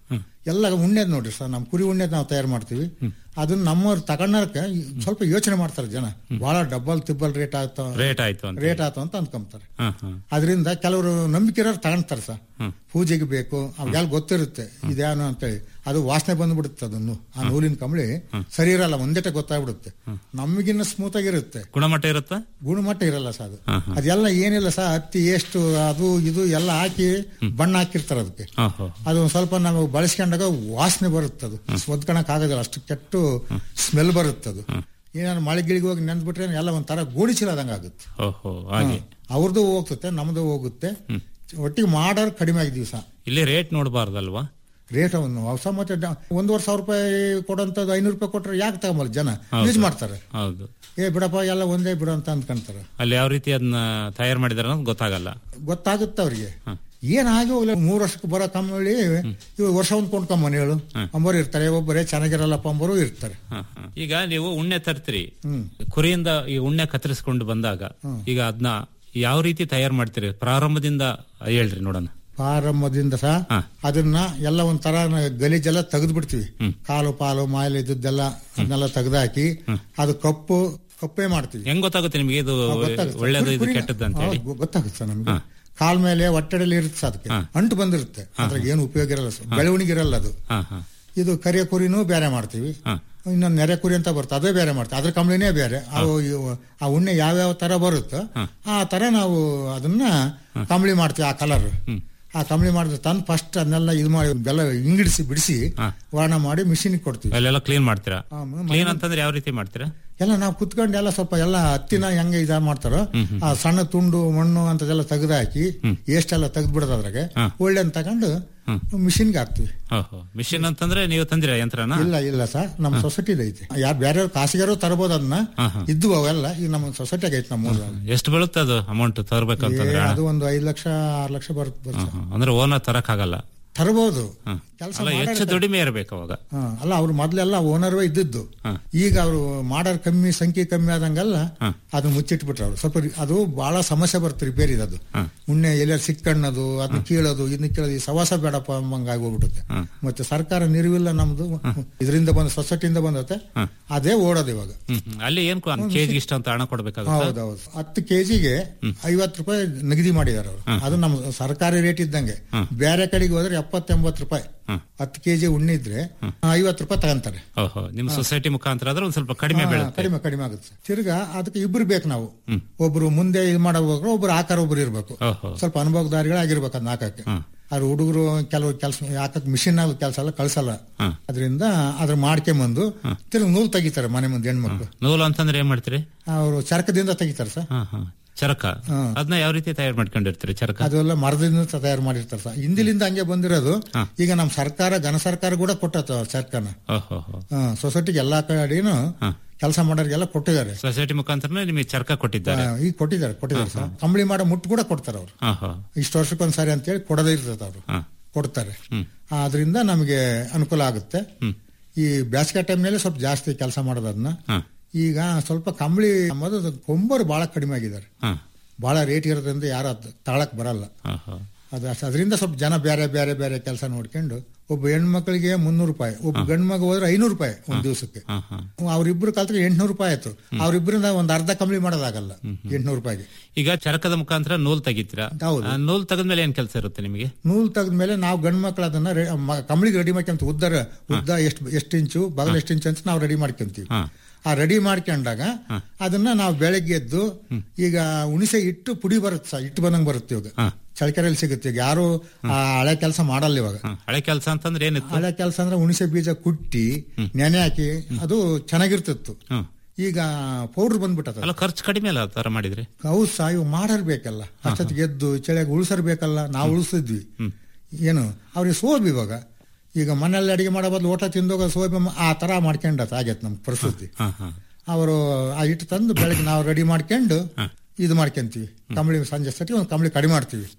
ಎಲ್ಲ ಉಣ್ಣೆದ್ ನೋಡ್ರಿ ಸರ್ ನಮ್ಮ ಕುರಿ ಉಣ್ಣೆದ್ ನಾವು ತಯಾರು ಮಾಡ್ತೀವಿ ಅದನ್ನ ನಮ್ಮವ್ರು ತಗೊಂಡಕ್ಕೆ ಸ್ವಲ್ಪ ಯೋಚನೆ ಮಾಡ್ತಾರೆ ಜನ ಬಹಳ ಡಬ್ಬಲ್ ತಿಬ್ಬಲ್ ರೇಟ್ ಆಗ್ತಾವ ರೇಟ್ ಆಯ್ತು ಅಂತ ರೇಟ್ ಆಯ್ತು ಅಂತ ಅಂದ್ಕೊಂತಾರೆ ಹಾ ಹಾ ಅದರಿಂದ ಕೆಲವರು ನಂಬಿಕೆ ಇರೋರು ತಗೊಂತಾರೆ ಸರ್ ಪೂಜೆಗೆ ಬೇಕು ಅವ್ರಿಗೆಲ್ಲ ಗೊತ್ತಿರುತ್ತೆ ಇದೇನು ಅಂತೇಳಿ ಅದು ವಾಸನೆ ಬಂದ್ಬಿಡುತ್ತೆ ಅದನ್ನು ಆ ನೂಲಿನ ಕಂಬಳಿ ಸರಿ ಇರಲ್ಲ ಒಂದೇಟ ಗೊತ್ತಾಗ್ಬಿಡುತ್ತೆ ನಮಗಿನ್ನ ಸ್ಮೂತ್ ಆಗಿರುತ್ತೆ ಗುಣಮಟ್ಟ ಇರುತ್ತಾ ಗುಣಮಟ್ಟ ಇರಲ್ಲ ಸರ್ ಅದು ಹಾ, ಹಾ. ಅದೆಲ್ಲ ಏನಿಲ್ಲ ಸರ್ ಹತ್ತಿ ಎಷ್ಟು ಅದು ಇದು ಎಲ್ಲ ಹಾಕಿ ಬಣ್ಣ ಹಾಕಿರ್ತಾರೆ ಅದಕ್ಕೆ ಹಾ ಹೋ ಅದು ಒಂದ್ ಸ್ವಲ್ಪ ನಾವು ಬಳಸ್ಕೊಂಡಾಗ ವಾಸನೆ ಬರುತ್ತೆ ಅದು ಒದ್ಕೊಳಕ್ ಆಗೋದಿಲ್ಲ ಅಷ್ಟು ಕೆಟ್ಟು ಸ್ಮೆಲ್ ಬರುತ್ತೆ ಅದು ಏನಾದ್ರು ಮಳೆ ಗಿಳಿಗೆ ಹೋಗಿ ನೆಂದ್ಬಿಟ್ರೆ ಎಲ್ಲ ಒಂಥರ ಗೋಣಿಚಿಲ್ಲದಂಗ ಆಗುತ್ತೆ ಓಹೋ ಹಾಗೆ ಅವ್ರದ್ದು ಹೋಗ್ತತೆ ನಮ್ದು ಹೋಗುತ್ತೆ ಒಟ್ಟಿಗೆ ಮಾಡೋರು ಕಡಿಮೆ ಆಗಿದ್ದೀವಿ ಸಹ ಇಲ್ಲಿ ರೇಟ್ ನೋಡಬಾರ್ದಲ್ವಾ ರೇಟ್ ಒಂದು ಹೊಸ ಮತ್ತೆ ಡ- ಒಂದೂವರೆ ಸಾವಿರ ರೂಪಾಯಿ ಕೊಡೋಂಥದ್ದು ಐನೂರು ರೂಪಾಯಿ ಕೊಟ್ರೆ ಯಾಕೆ ತಗೊಂಬಲ್ಲ ಜನ ಯೂಸ್ ಮಾಡ್ತಾರೆ ಹೌದು ಏ ಬಿಡಪ್ಪ ಎಲ್ಲ ಒಂದೇ ಬಿಡು ಅಂತ ಅಂದ್ಕೊಂತಾರೆ ಅಲ್ಲಿ ಯಾವ ರೀತಿ ಅದನ್ನ ತಯಾರು ಮಾಡಿದಾರೆ ಅನ್ನೋದು ಗೊತ್ತಾಗಲ್ಲ ಗೊತ್ತಾಗುತ್ತೆ ಅವ್ರಿಗೆ ಏನಾಗಿ ಹೋಗ್ಲಿ ಮೂರು ವರ್ಷಕ್ಕೆ ಬರೋ ಕಮ್ಮಿ ಇವಾಗ ವರ್ಷ ಒಂದು ಕೊಂಡ್ಕೊಂಬನಿ ಹೇಳು ಅಂಬೋರು ಇರ್ತಾರೆ ಒಬ್ಬರೇ ಚೆನ್ನಾಗಿರಲ್ಲಪ್ಪ ಅಂಬೋರು ಇರ್ತಾರೆ ಹಾ, ಹಾ. ಈಗ ನೀವು ಉಣ್ಣೆ ತರ್ತೀರಿ ಹ್ಮ್. ಕುರಿಯಿಂದ ಈ ಉಣ್ಣೆ ಕತ್ತರಿಸ್ಕೊಂಡು ಬಂದಾಗ ಈಗ ಅದನ್ನ ಯಾವ ರೀತಿ ತಯಾರು ಮಾಡ್ತೀರಿ ಪ್ರಾರಂಭದಿಂದ ಹೇಳ್ರಿ ನೋಡೋಣ ಪ್ರಾರಂಭದಿಂದ ಸಹ ಹಾ. ಅದನ್ನ ಎಲ್ಲ ಒಂಥರ ಗಲೀಜೆಲ್ಲ ತೆಗೆದು ಬಿಡ್ತೀವಿ ಕಾಲು ಪಾಲು ಮಾಯಲು ಇದ್ದದ್ದೆಲ್ಲ ಅದನ್ನೆಲ್ಲ ತೆಗೆದಾಕಿ ಅದು ಕಪ್ಪು ಕಪ್ಪೇ ಮಾಡ್ತೀವಿ ಹೆಂಗ್ ಗೊತ್ತಾಗುತ್ತೆ ನಿಮಗೆ ಇದು ಗೊತ್ತಾಗುತ್ತೆ. ಒಳ್ಳೇದು ಕುರಿ- ಇದು ಕುರಿನ- ಕೆಟ್ಟದ್ದು ಅಂತ ಹೇಳಿ ಹೌದು, ಗೊತ್ತಾಗುತ್ತೆ ಸರ್ ನಮ್ಗೆ ಕಾಲ್ ಮೇಲೆ ಒಟ್ಟಡೆಲಿ ಇರುತ್ತೆ ಸರ್ ಅದಕ್ಕೆ ಅಂಟು ಬಂದಿರುತ್ತೆ ಅದ್ರಾಗ ಏನು ಉಪಯೋಗ ಇರಲ್ಲ ಸರ್ ಬೆಳವಣಿಗೆ ಇರಲ್ಲ ಅದು ಹಾ ಹಾ ಇದು ಕರಿಯ ಕುರಿನೂ ಬೇರೆ ಮಾಡ್ತೀವಿ ಹಾ. ಇನ್ನೊಂದು ನೆರೆ ಕುರಿ ಅಂತ ಬರುತ್ತೆ ಅದೇ ಬೇರೆ ಮಾಡ್ತೀವಿ ಅದ್ರ ಕಂಬಳಿನೇ ಬೇರೆ ಅವು ಇವು- ಆ ಉಣ್ಣೆ ಯಾವ್ಯಾವ ತರ ಬರುತ್ತೋ ಆ ತರ ನಾವು ಅದನ್ನ ಕಂಬಳಿ ಮಾಡ್ತೀವಿ ಆ ಕಲರ್ ಆ ಕಂಬಳಿ ಮಾಡಿದ್ರೆ ತಂದು ಫಸ್ಟ್ ಅದನ್ನೆಲ್ಲ ಇದು ಮಾಡಿ ಬೆಲ್ಲ ಇಂಗಿಡಿಸಿ ಬಿಡಿಸಿ ವರ್ಣ ಮಾಡಿ ಮಿಷಿನ್ ಕೊಡ್ತೀವಿ ಅಲ್ಲೆಲ್ಲ ಕ್ಲೀನ್ ಮಾಡ್ತೀರಾ ಆ, ಮ- ಕ್ಲೀನ್ ಅಂತಂದ್ರೆ ಯಾವ ರೀತಿ ಮಾಡ್ತೀರಾ ಎಲ್ಲ ನಾವು ಕುತ್ಕೊಂಡು ಎಲ್ಲ ಸ್ವಲ್ಪ ಎಲ್ಲ ಹತ್ತಿನ ಹೆಂಗೆ ಇದ ಮಾಡ್ತಾರೋ ಆ ಸಣ್ಣ ತುಂಡು ಮಣ್ಣು ಅಂತದೆಲ್ಲ ತೆಗೆದಾಕಿ ಎಷ್ಟೆಲ್ಲ ತೆಗ್ದು ಬಿಡೋದು ಅದ್ರಾಗೆ ಒಳ್ಳೆ ತಗೊಂಡು ಮಿಷಿನ್ಗೆ ಹಾಕ್ತಿವಿ ಓಹೋ ಮಿಷಿನ್ ಅಂತಂದ್ರೆ ನೀವು ತಂದಿರಾ ಯಂತ್ರನ ಇಲ್ಲ ಇಲ್ಲ ಸರ್ ನಮ್ಮ ಸೊಸೈಟಿದ ಐತಿ ಯಾರು ಬೇರೆ ಖಾಸಗಿಯವರು ತರಬಹುದು ಅದನ್ನ ಇದ್ವು ಅವೆಲ್ಲ ಈಗ ನಮ್ಮ ಸೊಸೈಟಿಗೆ ಐತಿ ನಮ್ಮ ಊರಲ್ಲಿ. ಎಷ್ಟು ಬೀಳುತ್ತೆ ಅದು ಅಮೌಂಟ್ ತರ್ಬೇಕಂತಂದ್ರೆ ಏ, ಹಣ? ಅದು ಒಂದು ಐದು ಲಕ್ಷ ಆರು ಲಕ್ಷ ಬರುತ್ತೆ ಬರುತ್ತೆ ಹಾ, ಅಂದ್ರೆ ಓನರ್ ತರಕ್ ಆಗಲ್ಲ ತರಬಹುದು ಕೆಲಸ ಅಲ್ಲ ಹೆಚ್ಚು ದುಡಿಮೆ ಇರಬೇಕು ಅವಾಗ ಅಲ್ಲ ಅವ್ರು ಮೊದ್ಲೆಲ್ಲ ಓನರ್ವೇ ಇದ್ದದ್ದು ಈಗ ಅವರು ಮಾಡೋರ್ ಕಮ್ಮಿ ಸಂಖ್ಯೆ ಕಮ್ಮಿ ಆದಂಗೆಲ್ಲ ಅದನ್ನ ಮುಚ್ಚಿಟ್ಬಿಟ್ರು ಅವ್ರು ಸ್ವಲ್ಪ ರಿ- ಅದು ಬಹಳ ಸಮಸ್ಯೆ ಬರುತ್ತೆ ರಿಪೇರಿ ಅದು ಉಣ್ಣೆ ಎಲ್ಲಾರು ಸಿಕ್ಕಣ್ಣದು ಅದನ್ನ ಕೀಳೋದು ಇದನ್ನ ಕೀಳೋದು ಈ ಸವಾಸ ಬೇಡಪ್ಪ ಅಂಬಂಗ್ ಆಗೋಗ್ಬಿಡುತ್ತೆ ಮತ್ತೆ ಸರ್ಕಾರ ನಿರುವಿಲ್ಲ ನಮ್ದು ಇದರಿಂದ ಬಂದ ಸೊಸೈಟಿಯಿಂದ ಬಂದತ್ತೆ ಅದೇ ಓಡೋದು ಇವಾಗ ಹ್ಮ್, ಹ್ಮ್. ಅಲ್ಲಿ ಏನ್ ಕೆಜಿಗೆ ಇಷ್ಟ ಅಂತ ಹಣ ಕೊಡ್ಬೇಕಾಗುತ್ತೆ ಹೌದೌದು ಹತ್ತು ಕೆಜಿಗೆ ಐವತ್ತು ರೂಪಾಯಿ ನಿಗದಿ ಮಾಡಿದಾರೆ ಅವರು ಅದು ನಮ್ಮ ಸರ್ಕಾರಿ ರೇಟ್ ಇದ್ದಂಗೆ ಬೇರೆ ಕಡೆಗೆ ಹೋದ್ರೆ ಎಪ್ಪತ್ತೆಂಬತ್ತು ರೂಪಾಯಿ ಹತ್ತು ಕೆಜಿ ಉಣ್ಣಿದ್ರೆ ಐವತ್ತು ರೂಪಾಯಿ ತಗೊಂತಾರೆ ಓಹೋ ನಿಮ್ ಸೊಸೈಟಿ ಮುಖಾಂತರ ಆದ್ರೆ ಒಂದ್ ಸ್ವಲ್ಪ ಕಡಿಮೆ ಹಾ, ಬೀಳುತ್ತೆ ಕಡಿಮೆ ಕಡಿಮೆ ಆಗುತ್ತೆ ತಿರ್ಗಾ ಅದಕ್ಕೆ ಇಬ್ರು ಬೇಕು ನಾವು ಒಬ್ರು ಮುಂದೆ ಇದು ಮಾಡೋವಾಗ ಒಬ್ರು ಆಕಾರ ಒಬ್ರು ಇರ್ಬೇಕು ಓಹೋ ಸ್ವಲ್ಪ ಅನುಭವದಾರಿಗಳಾಗಿರ್ಬೇಕು ಅದನ್ನ ಹಾಕಕ್ಕೆ ಆದ್ರೆ ಹುಡುಗರು ಕೆಲವು ಕೆಲಸ ಹಾಕಕ್ ಮಿಷಿನ್ ಕೆಲಸ ಎಲ್ಲ ಕಳ್ಸಲ್ಲ ಅದರಿಂದ ಅದ್ರ ಮಾಡ್ಕೊಂಬಂದು ತಿರ್ಗಿ ನೂಲ್ ತೆಗಿತಾರೆ ಮನೆ ಮುಂದೆ ಹೆಣ್ಮಕ್ಳು ನೂಲು ಅಂತಂದ್ರೆ ಏನ್ ಮಾಡ್ತೀರಿ ಅವರು ಚರಕದಿಂದ ತೆಗಿತಾರೆ ಸರ್ ಹಾ ಹಾ ಚರಕ ಅದನ್ನ ಯಾವ ರೀತಿ ತಯಾರು ಮಾಡ್ಕೊಂಡಿರ್ತೀರಿ ಚರಕ ಅದೆಲ್ಲ ಮರದಿಂದ ತಯಾರು ಮಾಡಿರ್ತಾರೆ ಸರ್ ಹಿಂದಿಲಿಂದ ಹಂಗೆ ಬಂದಿರೋದು ಈಗ ನಮ್ಮ ಸರ್ಕಾರ ಘನ ಸರ್ಕಾರ ಕೂಡ ಕೊಟ್ಟತ ಸರ್ಕಾರನ ಓಹೋ ಹೋ ಸೊಸೈಟಿಗೆ ಎಲ್ಲಾ ಕಡೆನೂ ಕೆಲಸ ಮಾಡೋರಿಗೆಲ್ಲ ಕೊಟ್ಟಿದ್ದಾರೆ ಸೊಸೈಟಿ ಮುಖಾಂತರ ನಿಮಗೆ ಚರಕ ಕೊಟ್ಟಿದ್ದಾರೆ ಆ, ಈಗ ಕೊಟ್ಟಿದ್ದಾರೆ ಕೊಟ್ಟಿದ್ದಾರೆ ಸರ್ ಕಂಬಳಿ ಮಾಡೋ ಮುಟ್ಟು ಕೂಡ ಕೊಡ್ತಾರೆ ಅವರು ಹಾ ಹಾ ಇಷ್ಟು ವರ್ಷಕ್ಕೊಂದ್ಸರಿ ಅಂತೇಳಿ ಕೊಡದೇ ಇರ್ತದೆ ಅವರು ಹಾ ಕೊಡ್ತಾರೆ ಆದ್ರಿಂದ ನಮಗೆ ಅನುಕೂಲ ಆಗುತ್ತೆ ಈ ಬೇಸಿಗೆ ಟೈಮ್ನಲ್ಲಿ ಸ್ವಲ್ಪ ಜಾಸ್ತಿ ಕೆಲಸ ಮಾಡೋದು ಅದನ್ನ ಹಾ ಈಗ ಸ್ವಲ್ಪ ಕಂಬಳಿ ಅನ್ನೋದು ಕೊಂಬರು ಬಹಳ ಕಡಿಮೆ ಆಗಿದ್ದಾರೆ ಹಾ ಬಹಳ ರೇಟ್ ಇರೋದ್ರಿಂದ ಯಾರು ಅದ್ ತಾಳಕ್ ಬರಲ್ಲ ಹಾ ಹಾ ಅದು ಅಷ್ಟ್- ಅದರಿಂದ ಸ್ವಲ್ಪ ಜನ ಬೇರೆ ಬೇರೆ ಬೇರೆ ಕೆಲಸ ನೋಡ್ಕೊಂಡು ಒಬ್ಬ ಹೆಣ್ಮಕ್ಳಿಗೆ ಮುನ್ನೂರು ರೂಪಾಯಿ ಒಬ್ಬ ಗಂಡು ಮಗ ಹೋದ್ರೆ ಐನೂರು ರೂಪಾಯಿ ಒಂದ್ ದಿವಸಕ್ಕೆ ಹಾ ಹಾ ಅವ್ರಿಬ್ರು ಕಲ್ತ್ರೆ ಎಂಟ್ನೂರು ರೂಪಾಯಿ ಆಯ್ತು ಅವ್ರಿಬ್ರಿಂದ ಒಂದ್ ಅರ್ಧ ಕಂಬಳಿ ಮಾಡೋದಾಗಲ್ಲ ಎಂಟ್ನೂರು ರೂಪಾಯಿಗೆ ಈಗ ಚರಕದ ಮುಖಾಂತರ ನೂಲ್ ತೆಗಿತೀರಾ ಹೌದು. ಆ ನೂಲ್ ತೆಗೆದ್ಮೇಲೆ ಏನ್ ಕೆಲಸ ಇರುತ್ತೆ ನಿಮಗೆ ನೂಲ್ ತೆಗೆದ್ಮೇಲೆ ನಾವು ಗಂಡು ಮಕ್ಳು ಅದನ್ನ ರೆ- ಮ- ಕಂಬಳಿಗೆ ರೆಡಿ ಮಾಡ್ಕೊಂತ ಉದ್ದರ ಉದ್ದ ಎಷ್ಟು ಎಷ್ಟು ಇಂಚು ಬಗಲ್ ಎಷ್ಟು ಇಂಚು ಅಂತ ನಾವು ರೆಡಿ ಮಾಡ್ಕೊಂತೀವಿ ಹಾ ಆ ರೆಡಿ ಮಾಡ್ಕೊಂಡಾಗ ಅದನ್ನ ನಾವು ಬೆಳಗ್ಗೆ ಎದ್ದು ಈಗ ಹುಣಿಸೆ ಇಟ್ಟು ಪುಡಿ ಬರುತ್ತೆ ಸರ್ ಇಟ್ಟು ಬಂದಂಗ್ ಬರುತ್ತೆ ಇವಾಗ ಹಾ. ಚಳಕೆರೆಯಲ್ಲಿ ಸಿಗುತ್ತೆ ಈಗ ಯಾರು ಆ ಹಳೆ ಕೆಲಸ ಮಾಡಲ್ಲ ಇವಾಗ ಹಾ. ಹಳೆ ಕೆಲಸ ಅಂತಂದ್ರೆ ಏನಿತ್ತು ಹಳೆ ಕೆಲಸ ಅಂದ್ರೆ ಹುಣಿಸೆ ಬೀಜ ಕುಟ್ಟಿ ನೆನೆ ಹಾಕಿ ಅದು ಚೆನ್ನಾಗಿರ್ತಿತ್ತು ಹ್ಮ್ ಈಗ ಪೌಡರ್ ಬಂದ್ಬಿಟ್ಟದ ಅಲ್ಲ ಖರ್ಚು ಕಡಿಮೆ ಅಲ್ಲ ಆ ತರ ಮಾಡಿದ್ರೆ ಹೌದು ಸಾ ಇವು ಮಾಡರ್ಬೇಕಲ್ಲ ಅಷ್ಟೊತ್ತಿಗೆ ಎದ್ದು ಚಳಿಯಾಗಿ ಉಳಿಸರ್ಬೇಕಲ್ಲ ನಾವು ಉಳಿಸಿದ್ವಿ ಏನು ಅವ್ರಿಗೆ ಸೋಬ್ ಇವಾಗ ಈಗ ಮನೆಯಲ್ಲಿ ಅಡಿಗೆ ಮಾಡೋ ಬದಲು ಊಟ ತಿಂದೋಗ ಸೋಬಿ ಮ- ಆ ತರ ಮಾಡ್ಕೊಂಡತ್ ಆಗೈತೆ ನಮ್ ಪರಿಸ್ಥಿತಿ ಹಾ ಹಾ ಅವರು ಆ ಹಿಟ್ಟು ತಂದು ಬೆಳಗ್ಗೆ ನಾವು ರೆಡಿ ಮಾಡ್ಕೊಂಡು ಇದು ಮಾಡ್ಕೊಂತೀವಿ ಕಂಬಳಿ ಸಂಜೆ ಸತಿ ಒಂದು ಕಂಬಳಿ ಕಡಿಮೆ ಮಾಡ್ತೀವಿ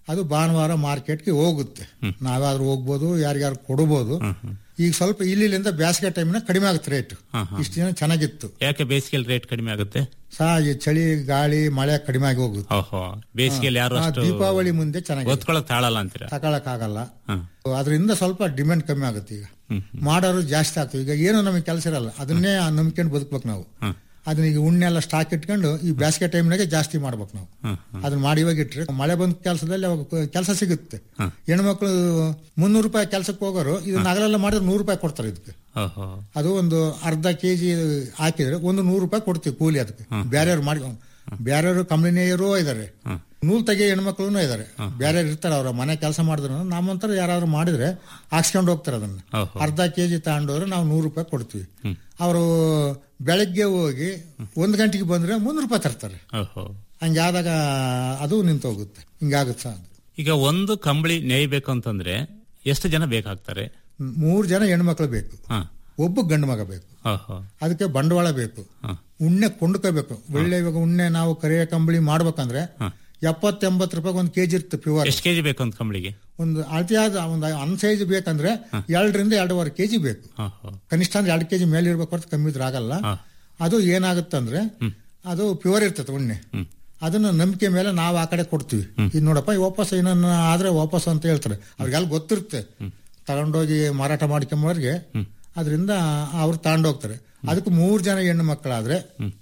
ಅದು ಭಾನುವಾರ ಮಾರ್ಕೆಟ್ಗೆ ಹೋಗುತ್ತೆ ನಾವಾದ್ರೂ ಹೋಗ್ಬೋದು ಯಾರಿಗಾರು ಕೊಡ್ಬೋದು ಈಗ ಸ್ವಲ್ಪ ಇಲ್ಲಿಂದ ಬೇಸಿಗೆ ಟೈಮ್ನ ಕಡಿಮೆ ಆಗುತ್ತೆ ರೇಟ್ ಹಾ, ಹಾ. ಇಷ್ಟು ದಿನ ಚೆನ್ನಾಗಿತ್ತು ಯಾಕೆ ಬೇಸಿಗೆಯಲ್ಲಿ ರೇಟ್ ಕಡಿಮೆ ಆಗುತ್ತೆ ಸಹ ಈ ಚಳಿ ಗಾಳಿ ಮಳೆ ಕಡಿಮೆ ಆಗಿ ಹೋಗುತ್ತೆ ಓಹೋ ಬೇಸಿಗೆಯಲ್ಲಿ ಯಾರು ಆ, ಅಷ್ಟು ದೀಪಾವಳಿ ಮುಂದೆ ಚೆನ್ನಾಗಿ ಒತ್ಕೊಳಕ್ ತಾಳಲ್ಲ ಅಂತೀರಾ ತಗೊಳಕ್ ಆಗಲ್ಲ ಹ. ಅದರಿಂದ ಸ್ವಲ್ಪ ಡಿಮ್ಯಾಂಡ್ ಕಮ್ಮಿ ಆಗುತ್ತೆ ಈಗ ಹ್ಮ್, ಮಾಡೋರು ಜಾಸ್ತಿ ಆಗ್ತದೆ ಈಗ ಏನು ನಮಗೆ ಕೆಲಸ ಇರಲ್ಲ ಅದನ್ನೇ ನಂಬ್ಕೊಂಡು ಬದುಕ್ಬೇಕು ನಾವು ಹ್ಮ್. ಅದನ್ನ ಈಗ ಉಣ್ಣೆ ಎಲ್ಲ ಸ್ಟಾಕ್ ಇಟ್ಕೊಂಡು ಈ ಬೇಸಿಗೆ ಟೈಮ್ನಾಗೆ ಜಾಸ್ತಿ ಮಾಡ್ಬೇಕು ನಾವು ಹ್ಮ್, ಅದನ್ನ ಮಾಡಿ ಇವಾಗ ಇಟ್ರೆ ಮಳೆ ಬಂದ ಕೆಲಸದಲ್ಲಿ ಅವಾಗ ಕೆಲಸ ಸಿಗುತ್ತೆ ಹೆಣ್ಮಕ್ಳು ಮುನ್ನೂರು ರೂಪಾಯಿ ಕೆಲಸಕ್ಕೆ ಹೋಗೋರು ಇದನ್ನ ಹಗಲೆಲ್ಲ ಮಾಡಿದ್ರೆ ನೂರು ರೂಪಾಯಿ ಕೊಡ್ತಾರೆ ಇದಕ್ಕೆ ಓಹೋ ಅದು ಒಂದು ಅರ್ಧ ಕೆಜಿ ಹಾಕಿದ್ರೆ ಒಂದು ನೂರು ರೂಪಾಯಿ ಕೊಡ್ತೀವಿ ಕೂಲಿ ಅದಕ್ಕೆ ಬೇರೆಯವ್ರು ಮಾಡಿ ಬೇರೆಯವರು ಕಂಪನಿಯವರು ಇದಾರೆ ನೂಲ್ ತೆಗಿಯೋ ಹೆಣ್ಮಕ್ಳು ಇದಾರೆ ಬೇರೆ ಇರ್ತಾರೆ ಅವ್ರ ಮನೆ ಕೆಲಸ ಮಾಡಿದ್ರು ನಮ್ಮಂತರ ಯಾರಾದ್ರೂ ಮಾಡಿದ್ರೆ ಹಾಕ್ಸ್ಕೊಂಡು ಹೋಗ್ತಾರೆ ಅದನ್ನ ಓಹೋ. ಅರ್ಧ ಕೆಜಿ ತಗೊಂಡೋದ್ರೆ ನಾವು ನೂರು ರೂಪಾಯಿ ಕೊಡ್ತೀವಿ ಅವರು ಬೆಳಗ್ಗೆ ಹೋಗಿ ಒಂದ್ ಗಂಟೆಗೆ ಬಂದ್ರೆ ಮುನ್ನೂರು ರೂಪಾಯಿ ತರ್ತಾರೆ ಓಹೋ ಹಂಗೆ ಆದಾಗ ಅದು ನಿಂತು ಹೋಗುತ್ತೆ ಹಿಂಗಾಗುತ್ತೆ ಸಹ ಅದು. ಈಗ ಒಂದು ಕಂಬಳಿ ನೇಯ್ಬೇಕು ಅಂತಂದ್ರೆ ಎಷ್ಟು ಜನ ಬೇಕಾಗ್ತಾರೆ ಮೂರು ಜನ ಹೆಣ್ಮಕ್ಳು ಬೇಕು ಹಾ ಒಬ್ಬ ಗಂಡು ಮಗ ಬೇಕು ಓಹೋ ಅದಕ್ಕೆ ಬಂಡವಾಳ ಬೇಕು ಹಾ. ಉಣ್ಣೆ ಕೊಂಡ್ಕೋಬೇಕು ಒಳ್ಳೆ ಇವಾಗ ಉಣ್ಣೆ ನಾವು ಕರಿಯ ಕಂಬಳಿ ಮಾಡ್ಬೇಕಂದ್ರೆ ಎಪ್ಪತ್ತೆಂಬತ್ತು ರೂಪಾಯಿ ಒಂದು ಕೆಜಿ ಇರುತ್ತೆ ಪ್ಯೂರ್ ಎಷ್ಟು ಕೆಜಿ ಬೇಕು ಅಂತ ಕಂಬಳಿಗೆ ಒಂದು ಅಳತೆಯಾದ ಒಂದು ಅನ್ ಸೈಜ್ ಬೇಕಂದ್ರೆ ಎರಡರಿಂದ ಎರಡೂವರೆ ಕೆಜಿ ಬೇಕು ಓಹೋ ಕನಿಷ್ಠ ಅಂದ್ರೆ ಎರಡು ಕೆಜಿ ಮೇಲೆ ಇರ್ಬೇಕು ಹೊರತು ಕಮ್ಮಿ ಇದ್ರೆ ಆಗಲ್ಲ ಹಾ. ಅದು ಏನಾಗುತ್ತಂದ್ರೆ ಅದು ಪ್ಯೂರ್ ಇರ್ತದೆ ಉಣ್ಣೆ ಅದನ್ನ ನಂಬಿಕೆ ಮೇಲೆ ನಾವು ಆ ಕಡೆ ಕೊಡ್ತೀವಿ ಇದು ನೋಡಪ್ಪ ಈ ವಾಪಸ್ ಏನನ್ನ ಆದ್ರೆ ವಾಪಸ್ ಅಂತ ಹೇಳ್ತಾರೆ ಅವ್ರಿಗೆಲ್ಲ ಗೊತ್ತಿರುತ್ತೆ ತಗೊಂಡೋಗಿ ಮಾರಾಟ ಮಾಡ್ಕೊಂಬವ್ರಿಗೆ ಅದರಿಂದ ಅವ್ರು ತಗೊಂಡೋಗ್ತಾರೆ ಅದಕ್ಕೆ ಮೂರ್ ಜನ ಹೆಣ್ಣು ಮಕ್ಕಳಾದ್ರೆ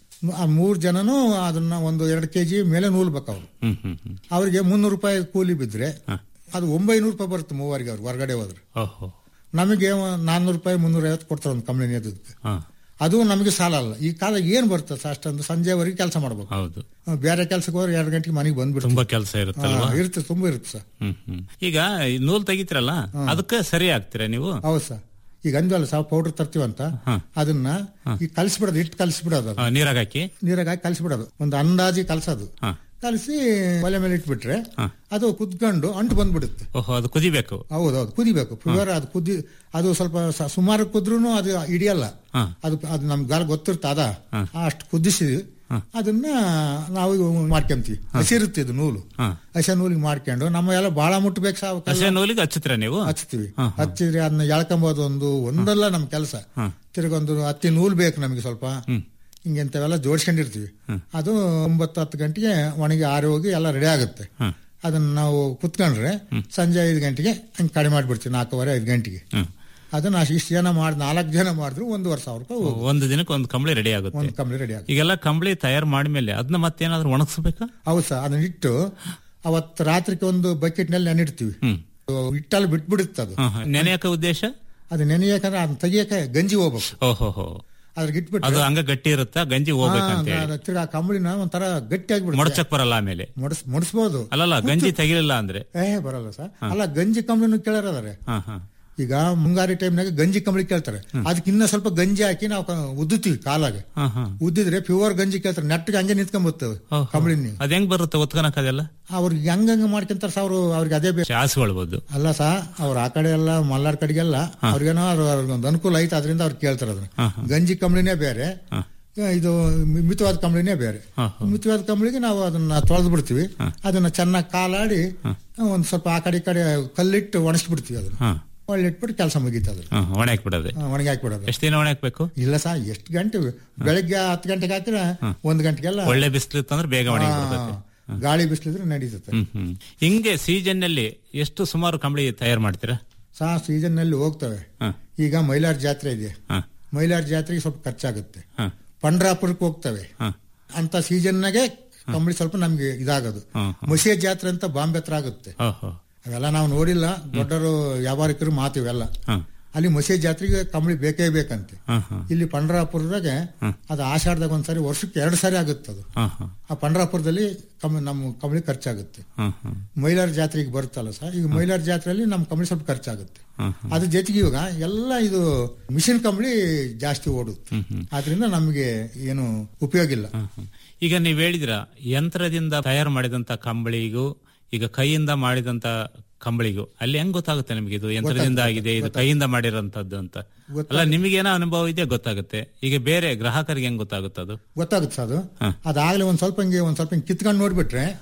ಆ ಮೂರ್ ಜನನು ಅದನ್ನ ಒಂದು ಎರಡು ಕೆಜಿ ಮೇಲೆ ನೂಲ್ಬೇಕು ಅವ್ರು ಹ್ಮ್ ಹ್ಮ್ ಹ್ಮ್ ಅವ್ರಿಗೆ ಮುನ್ನೂರು ರೂಪಾಯಿ ಕೂಲಿ ಬಿದ್ರೆ ಅದು ಒಂಬೈನೂರು ರೂಪಾಯಿ ಬರುತ್ತೆ ಮೂವರಿಗೆ ಅವ್ರು ಹೊರಗಡೆ ಹೋದ್ರೆ ಓಹೋ ನಮಗೆ ನಾನ್ನೂರು ರೂಪಾಯಿ ಮುನ್ನೂರ ಐವತ್ತು ಕೊಡ್ತಾರೆ ಒಂದು ಕಂಪ್ನಿ ಅದಕ್ಕೆ ಹಾ ಅದು ನಮಗೆ ಸಾಲ ಅಲ್ಲ ಈ ಕಾಲ ಏನ್ ಬರ್ತದೆ ಸರ್ ಅಷ್ಟೊಂದು ಸಂಜೆವರೆಗೆ ಕೆಲಸ ಮಾಡ್ಬೇಕು ಹೌದು ಬೇರೆ ಕೆಲಸಕ್ಕೆ ಹೋದ್ರೆ ಎರಡು ಗಂಟೆಗೆ ಮನೆಗೆ ಬಂದ್ಬಿಡ್ತು ತುಂಬಾ ಕೆಲಸ ಇರುತ್ತಲ್ವಾ ಇರುತ್ತೆ ತುಂಬಾ ಇರುತ್ತೆ ಸರ್ ಹ್ಮ್ ಹ್ಮ್ ಈಗ ಈ ನೂಲ್ ತೆಗಿತೀರಲ್ಲ ಅದಕ್ಕೆ ಸರಿ ಆಗ್ತೀರಾ ನೀವು ಹೌದು ಸರ್ ಈಗ ಅಂದ್ವಲ್ಲ ಸಾವು ಪೌಡರ್ ತರ್ತೀವಂತ ಅದನ್ನ ಈಗ ಕಲಿಸ್ಬಿಡೋದು ಹಿಟ್ಟು ಕಲಿಸ್ಬಿಡೋದು ಅದು ಆ, ನೀರಾಗ್ ಹಾಕಿ ನೀರಾಗ ಹಾಕಿ ಕಲಿಸ್ಬಿಡೋದು ಒಂದು ಅಂದಾಜಿ ಕಲಸೋದು ಹಾ. ಕಲಸಿ ಒಲೆ ಮೇಲೆ ಇಟ್ಬಿಟ್ರೆ ಅದು ಕುದ್ಕೊಂಡು ಅಂಟು ಬಂದ್ಬಿಡುತ್ತೆ ಓಹೋ ಅದು ಕುದಿಬೇಕು ಹೌದೌದು ಕುದಿಬೇಕು ಪ್ಯೂರ್ ಅದು ಕುದಿ ಅದು ಸ್ವಲ್ಪ ಸ- ಸುಮಾರು ಕುದ್ರೂ ಅದು ಹಿಡಿಯಲ್ಲ ಹಾ. ಅದು ಅದು ನಮ್ಗೆ ಗಾಲ ಗೊತ್ತಿರುತ್ತೆ ಅದ ಅಷ್ಟು ಕುದಿಸಿ ಅದನ್ನ ನಾವು ಇವು ಮಾಡ್ಕೊಂತೀವಿ ಹಸಿರುತ್ತೆ ಇದು ನೂಲು ಹಾ. ಹಸಿ ನೂಲಿಗೆ ಮಾಡ್ಕೊಂಡು ನಮ್ಮ ಎಲ್ಲ ಬಾಳ ಮುಟ್ಟಬೇಕು ಸಾವು ಹಸೆ ನೂಲಿಗೆ ಹಚ್ಚುತ್ತೀರಾ ನೀವು ಹಚ್ತೀವಿ ಹಚ್ಚಿದ್ರೆ ಅದನ್ನ ಎಳ್ಕೊಂಬೋದು ಒಂದು ಒಂದಲ್ಲ ನಮ್ ಕೆಲಸ ತಿರ್ಗೊಂದು ಹತ್ತಿ ನೂಲ್ ಬೇಕು ನಮಗೆ ಸ್ವಲ್ಪ ಹಿಂಗೆ ಇಂಥವೆಲ್ಲ ಜೋಡಿಸ್ಕೊಂಡಿರ್ತೀವಿ ಅದು ಒಂಬತ್ತು ಹತ್ತು ಗಂಟೆಗೆ ಒಣಗಿ ಆರಿ ಹೋಗಿ ಎಲ್ಲ ರೆಡಿ ಆಗುತ್ತೆ ಅದನ್ನ ನಾವು ಕುತ್ಕೊಂಡ್ರೆ ಸಂಜೆ ಐದು ಗಂಟೆಗೆ ಹಂಗೆ ಕಡಿಮೆ ಮಾಡಿಬಿಡ್ತೀವಿ ನಾಲ್ಕೂವರೆ ಐದು ಗಂಟೆಗೆ ಹ್ಮ್. ಅದನ್ನ ಅಷ್ಟು ಇಷ್ಟು ಜನ ಮಾಡಿ ನಾಲ್ಕು ಜನ ಮಾಡಿದ್ರು ಒಂದೂವರೆ ಸಾವಿರ ರೂಪಾಯಿ ಹೋಗುತ್ತೆ. ಒಂದು ದಿನಕ್ಕೆ ಒಂದು ಕಂಬಳಿ ರೆಡಿ ಆಗುತ್ತೆ ಒಂದು ಕಂಬಳಿ ರೆಡಿ ಆಗುತ್ತೆ ಈಗೆಲ್ಲ ಕಂಬಳಿ ತಯಾರು ಮಾಡಿದ್ಮೇಲೆ ಅದನ್ನ ಮತ್ತೇನಾದ್ರೂ ಒಣಗಿಸ್ಬೇಕಾ ಹೌದು ಸರ್ ಅದನ್ನ ಇಟ್ಟು ಅವತ್ತು ರಾತ್ರಿಗೆ ಒಂದು ಬಕೆಟ್ನಲ್ಲಿ ನೆನಿಡ್ತೀವಿ ಹ್ಮ್ ಇಟ್ಟಲ್ಲಿ ಬಿಟ್ಬಿಡುತ್ತೆ ಅದು ಹಾ, ಹಾ. ನೆನೆಯಕ ಉದ್ದೇಶ ಅದು ನೆನೆಯಕಂದ್ರೆ ಅದನ್ನ ತೆಗಿಯಕ್ಕೆ ಗಂಜಿ ಹೋಗ್ಬೇಕು ಓಹೋ ಹೋ ಅದ್ರಿಗೆ ಇಟ್ಬಿಟ್ಟು ಅದು ಹಂಗ ಗಟ್ಟಿ ಇರುತ್ತಾ ಗಂಜಿ ಹೋಗ್ಬೇಕಂತ ಹೇಳಿ ತಿರ್ಗಾ ಆ ಕಂಬಳಿನ ಒಂಥರ ಗಟ್ಟಿ ಆಗ್ಬಿಡುತ್ತೆ ಮೊಡಚಕ್ ಬರಲ್ಲ ಆಮೇಲೆ ಮುಡಿಸ್ ಮುಡಿಸ್ಬೋದು ಅಲ್ಲಲ್ಲ ಗಂಜಿ ತೆಗಿಲಿಲ್ಲ ಅಂದ್ರೆ ಏ ಬರಲ್ಲ ಸರ್ ಅಲ್ಲ ಗಂಜಿ ಕಂಬಳಿನೂ ಕೇಳಾರದಾರೆ ಹಾ ಹಾ ಈಗ ಮುಂಗಾರಿ ಟೈಮ್ನಾಗ ಗಂಜಿ ಕಂಬಳಿ ಕೇಳ್ತಾರೆ ಅದಕ್ಕೆ ಇನ್ನ ಸ್ವಲ್ಪ ಗಂಜಿ ಹಾಕಿ ನಾವು ಕ- ಉದ್ದುತ್ತೀವಿ ಕಾಲಾಗೆ ಹಾ ಹಾ ಉದ್ದಿದ್ರೆ ಪ್ಯೂರ್ ಗಂಜಿ ಕೇಳ್ತಾರೆ ನೆಟ್ಟಿಗೆ ಹಂಗೆ ನಿಂತ್ಕೊಂಡ್ಬರ್ತವೆ ಓಹೋ. ಕಂಬಳಿನಿ ಅದ್ ಹೆಂಗ್ ಬರುತ್ತೆ ಒತ್ಕೊನಕ್ ಅದೆಲ್ಲ ಅವ್ರಿಗೆ ಹೆಂಗಂಗ ಮಾಡ್ಕೊಂತಾರ ಸರ್ ಅವ್ರು ಅವ್ರಿಗೆ ಅದೇ ಬೇಕು ಆಸ್ಕೊಳ್ಬೋದು ಅಲ್ಲ ಸಾ ಅವ್ರ ಆ ಕಡೆ ಎಲ್ಲ ಮಲ್ನಾಡ್ ಕಡೆಗೆಲ್ಲ ಅವ್ರಿಗೇನೋ ಅವ್ರ- ಅವ್ರಿಗೊಂದು ಅನುಕೂಲ ಐತೆ ಅದರಿಂದ ಅವ್ರು ಕೇಳ್ತಾರೆ ಅದನ್ನ ಗಂಜಿ ಕಂಬಳಿನೇ ಬೇರೆ ಇದು ಮಿ- ಮಿತವಾದ ಕಂಬಳಿನೇ ಬೇರೆ ಹಾ, ಮಿತವಾದ ಕಂಬಳಿಗೆ ನಾವು ಅದನ್ನ ತೊಳೆದು ಬಿಡ್ತೀವಿ ಅದನ್ನ ಚೆನ್ನಾಗಿ ಕಾಲಾಡಿ ಒಂದ್ ಸ್ವಲ್ಪ ಆ ಕಡೆ ಈ ಕಡೆ ಕಲ್ಲಿಟ್ಟು ಒಣಗಿಸ್ಬಿಡ್ತೀವಿ ಅದನ್ನ ಹಾ ಒಳ್ಳೆ ಇಟ್ಬಿಟ್ಟು ಕೆಲಸ ಮುಗೀತದೆ ಹಾ ಒಣ ಹಾಕ್ಬಿಡೋದೆ ಒಣಗಿ ಹಾಕ್ಬಿಡೋದು ಎಷ್ಟು ದಿನ ಒಣ ಹಾಕ್ಬೇಕು ಇಲ್ಲ ಸಾ ಎಷ್ಟು ಗಂಟೆ ಬೆಳಗ್ಗೆ ಹತ್ತು ಗಂಟೆಗೆ ಹಾಕಿದ್ರೆ ಒಂದ್ ಗಂಟೆಗೆಲ್ಲ ಒಳ್ಳೆ ಬಿಸಿಲು ಇತ್ತಂದ್ರೆ ಬೇಗ ಒಣಗಿ ಬಿಡ್ತದೆ ಆ, ಗಾಳಿ ಬಿಸಿಲಿದ್ರೆ ನಡೀತದೆ ಹ್ಮ್ ಹ್ಮ್ ಹಿಂಗೆ ಸೀಸನ್ ನಲ್ಲಿ ಎಷ್ಟು ಸುಮಾರು ಕಂಬಳಿ ತಯಾರು ಮಾಡ್ತೀರಾ ಸಾ ಸೀಸನ್ ನಲ್ಲಿ ಹೋಗ್ತವೆ ಹಾ ಈಗ ಮೈಲಾರ ಜಾತ್ರೆ ಇದೆ ಹಾ ಮೈಲಾರ ಜಾತ್ರೆಗೆ ಸ್ವಲ್ಪ ಖರ್ಚಾಗುತ್ತೆ ಹಾ ಪಂಡ್ರಾಪುರಕ್ಕೆ ಹೋಗ್ತವೆ ಹಾ ಅಂತ ಸೀಸನ್ನಾಗೆ ಕಂಬಳಿ ಸ್ವಲ್ಪ ನಮ್ಗೆ ಇದಾಗೋದು ಹ್ಮ್, ಮಸೀಯ ಜಾತ್ರೆ ಅಂತ ಬಾಂಬೆ ಹತ್ರ ಆಗುತ್ತೆ ಓಹೋ ಅವೆಲ್ಲ ನಾವು ನೋಡಿಲ್ಲ ದೊಡ್ಡವರು ವ್ಯಾಪಾರಿಕರು ಮಾತು ಇವೆಲ್ಲ ಹಾ ಅಲ್ಲಿ ಮಸೀಯ ಜಾತ್ರೆಗೆ ಕಂಬಳಿ ಬೇಕೇ ಬೇಕಂತೆ ಹಾ ಹಾ ಇಲ್ಲಿ ಪಂಡ್ರಾಪುರದಾಗೆ ಅದು ಆಷಾಢದಾಗ ಒಂದ್ಸರಿ ವರ್ಷಕ್ಕೆ ಎರಡು ಸಾರಿ ಆಗುತ್ತೆ ಅದು ಹಾ ಹಾ ಆ ಪಂಡ್ರಾಪುರದಲ್ಲಿ ಕಮ್ ನಮ್ಮ ಕಂಬಳಿ ಖರ್ಚಾಗುತ್ತೆ ಹಾ ಹಾ ಮೈಲಾರ ಜಾತ್ರೆಗೆ ಬರುತ್ತಲ್ಲ ಸರ್ ಈಗ ಮೈಲಾರ ಜಾತ್ರೆಯಲ್ಲಿ ನಮ್ಮ ಕಂಬಳಿ ಸ್ವಲ್ಪ ಖರ್ಚಾಗುತ್ತೆ ಹಾ ಅದ್ರ ಜೊತೆಗೆ ಇವಾಗ ಎಲ್ಲ ಇದು ಮಿಷಿನ್ ಕಂಬಳಿ ಜಾಸ್ತಿ ಓಡುತ್ತೆ ಆದ್ರಿಂದ ನಮಗೆ ಏನು ಉಪಯೋಗ ಇಲ್ಲ ಹಾ, ಹಾ. ಈಗ ನೀವ್ ಹೇಳಿದ್ರ ಯಂತ್ರದಿಂದ ತಯಾರು ಮಾಡಿದಂತ ಕಂಬಳಿಗೂ ಈಗ ಕೈಯಿಂದ ಮಾಡಿದಂತ ಕಂಬಳಿಗೂ ಅಲ್ಲಿ ಹೆಂಗ್ ಗೊತ್ತಾಗುತ್ತೆ ನಿಮಗೆ ಇದು ಯಂತ್ರದಿಂದ ಆಗಿದೆ ಇದು ಕೈಯಿಂದ ಮಾಡಿರೋಂಥದ್ದು ಅಂತ ಅಲ್ಲ ನಿಮಗೇನೋ ಅನುಭವ ಇದೆ ಗೊತ್ತಾಗುತ್ತೆ ಈಗ ಬೇರೆ ಗ್ರಾಹಕರಿಗೆ ಹೆಂಗ್ ಗೊತ್ತಾಗುತ್ತೆ ಅದು ಗೊತ್ತಾಗುತ್ತೆ ಸರ್ ಅದು ಹಾ. ಅದಾಗ್ಲೇ ಒಂದ್ ಸ್ವಲ್ಪ ಹಿಂಗೆ ಒಂದ್ ಸ್ವಲ್ಪ ಹಿಂಗೆ ಕಿತ್ಕೊಂಡು ನೋಡ್ಬಿಟ್ರೆ ಹಾ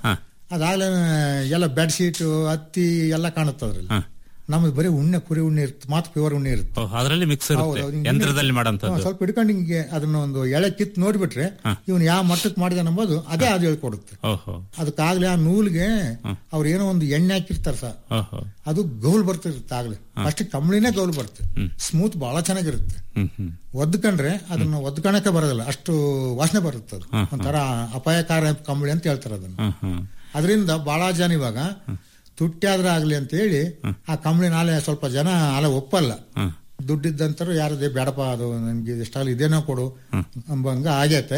ಅದಾಗ್ಲೇ ಎಲ್ಲ ಬೆಡ್ಶೀಟ್ ಹತ್ತಿ ಎಲ್ಲ ಕಾಣುತ್ತೆ ಅದ್ರಲ್ಲಿ ಹ. ನಮ್ದು ಬರೀ ಉಣ್ಣೆ ಕುರಿ ಉಣ್ಣೆ ಇರುತ್ತೆ ಮಾತ್ರ ಪ್ಯೂರ್ ಉಣ್ಣೆ ಇರುತ್ತೆ ಓ, ಅದರಲ್ಲಿ ಮಿಕ್ಸ್ ಇರುತ್ತೆ ಹೌದು, ಹೌದು. ಯಂತ್ರದಲ್ಲಿ ಹಾ, ಮಾಡೋಂಥದ್ದು ಸ್ವಲ್ಪ ಹಿಡ್ಕೊಂಡು ಹಿಂಗೆ ಅದನ್ನ ಒಂದು ಎಳೆ ಕಿತ್ತು ನೋಡ್ಬಿಟ್ರೆ ಇವನು ಯಾವ ಮಟ್ಟಕ್ಕೆ ಮಾಡಿದ ನಂಬೋದು ಅದೇ ಅದು ಹೇಳ್ಕೊಡುತ್ತೆ ಓಹೋ ಅದಕ್ಕಾಗ್ಲೇ ಆ ನೂಲ್ಗೆ ಅವ್ರು ಏನೋ ಒಂದು ಎಣ್ಣೆ ಹಾಕಿರ್ತಾರೆ ಸರ್ ಓಹೋ ಅದು ಗೌಲ್ ಬರ್ತಿರುತ್ತೆ ಆಗ್ಲೇ ಫಸ್ಟ್ ಕಂಬಳಿನೇ ಗೌಲ್ ಬರುತ್ತೆ ಸ್ಮೂತ್ ಬಹಳ ಚೆನ್ನಾಗಿರುತ್ತೆ ಹ್ಮ್ ಹ್ಮ್ ಒದ್ಕೊಂಡ್ರೆ ಅದನ್ನ ಒದ್ಕೊಳಕ್ಕೆ ಬರೋದಿಲ್ಲ ಅಷ್ಟು ವಾಸನೆ ಬರುತ್ತೆ ಅದು ಒಂಥರ ಅಪಾಯಕಾರ ಕಂಬಳಿ ಅಂತ ಹೇಳ್ತಾರೆ ಅದನ್ನ ಹ್ಮ್ ಹ್ಮ್ ಅದರಿಂದ ಬಹಳ ಜನ ಇವಾಗ ತುಟ್ಟಾದ್ರೆ ಆಗ್ಲಿ ಅಂತ ಹೇಳಿ ಆ ಕಂಬಳಿ ನಾಳೆ ಸ್ವಲ್ಪ ಜನ ಅಲ್ಲ ಒಪ್ಪಲ್ಲ ಹ್ಮ್ ದುಡ್ಡಿದ್ದಂತರು ಯಾರದೇ ಬೇಡಪ್ಪ ಅದು ನನ್ಗೆ ಇಷ್ಟಾಗಲಿ ಇದೇನೋ ಕೊಡು ಅಂಬಂಗ ಆಗೈತೆ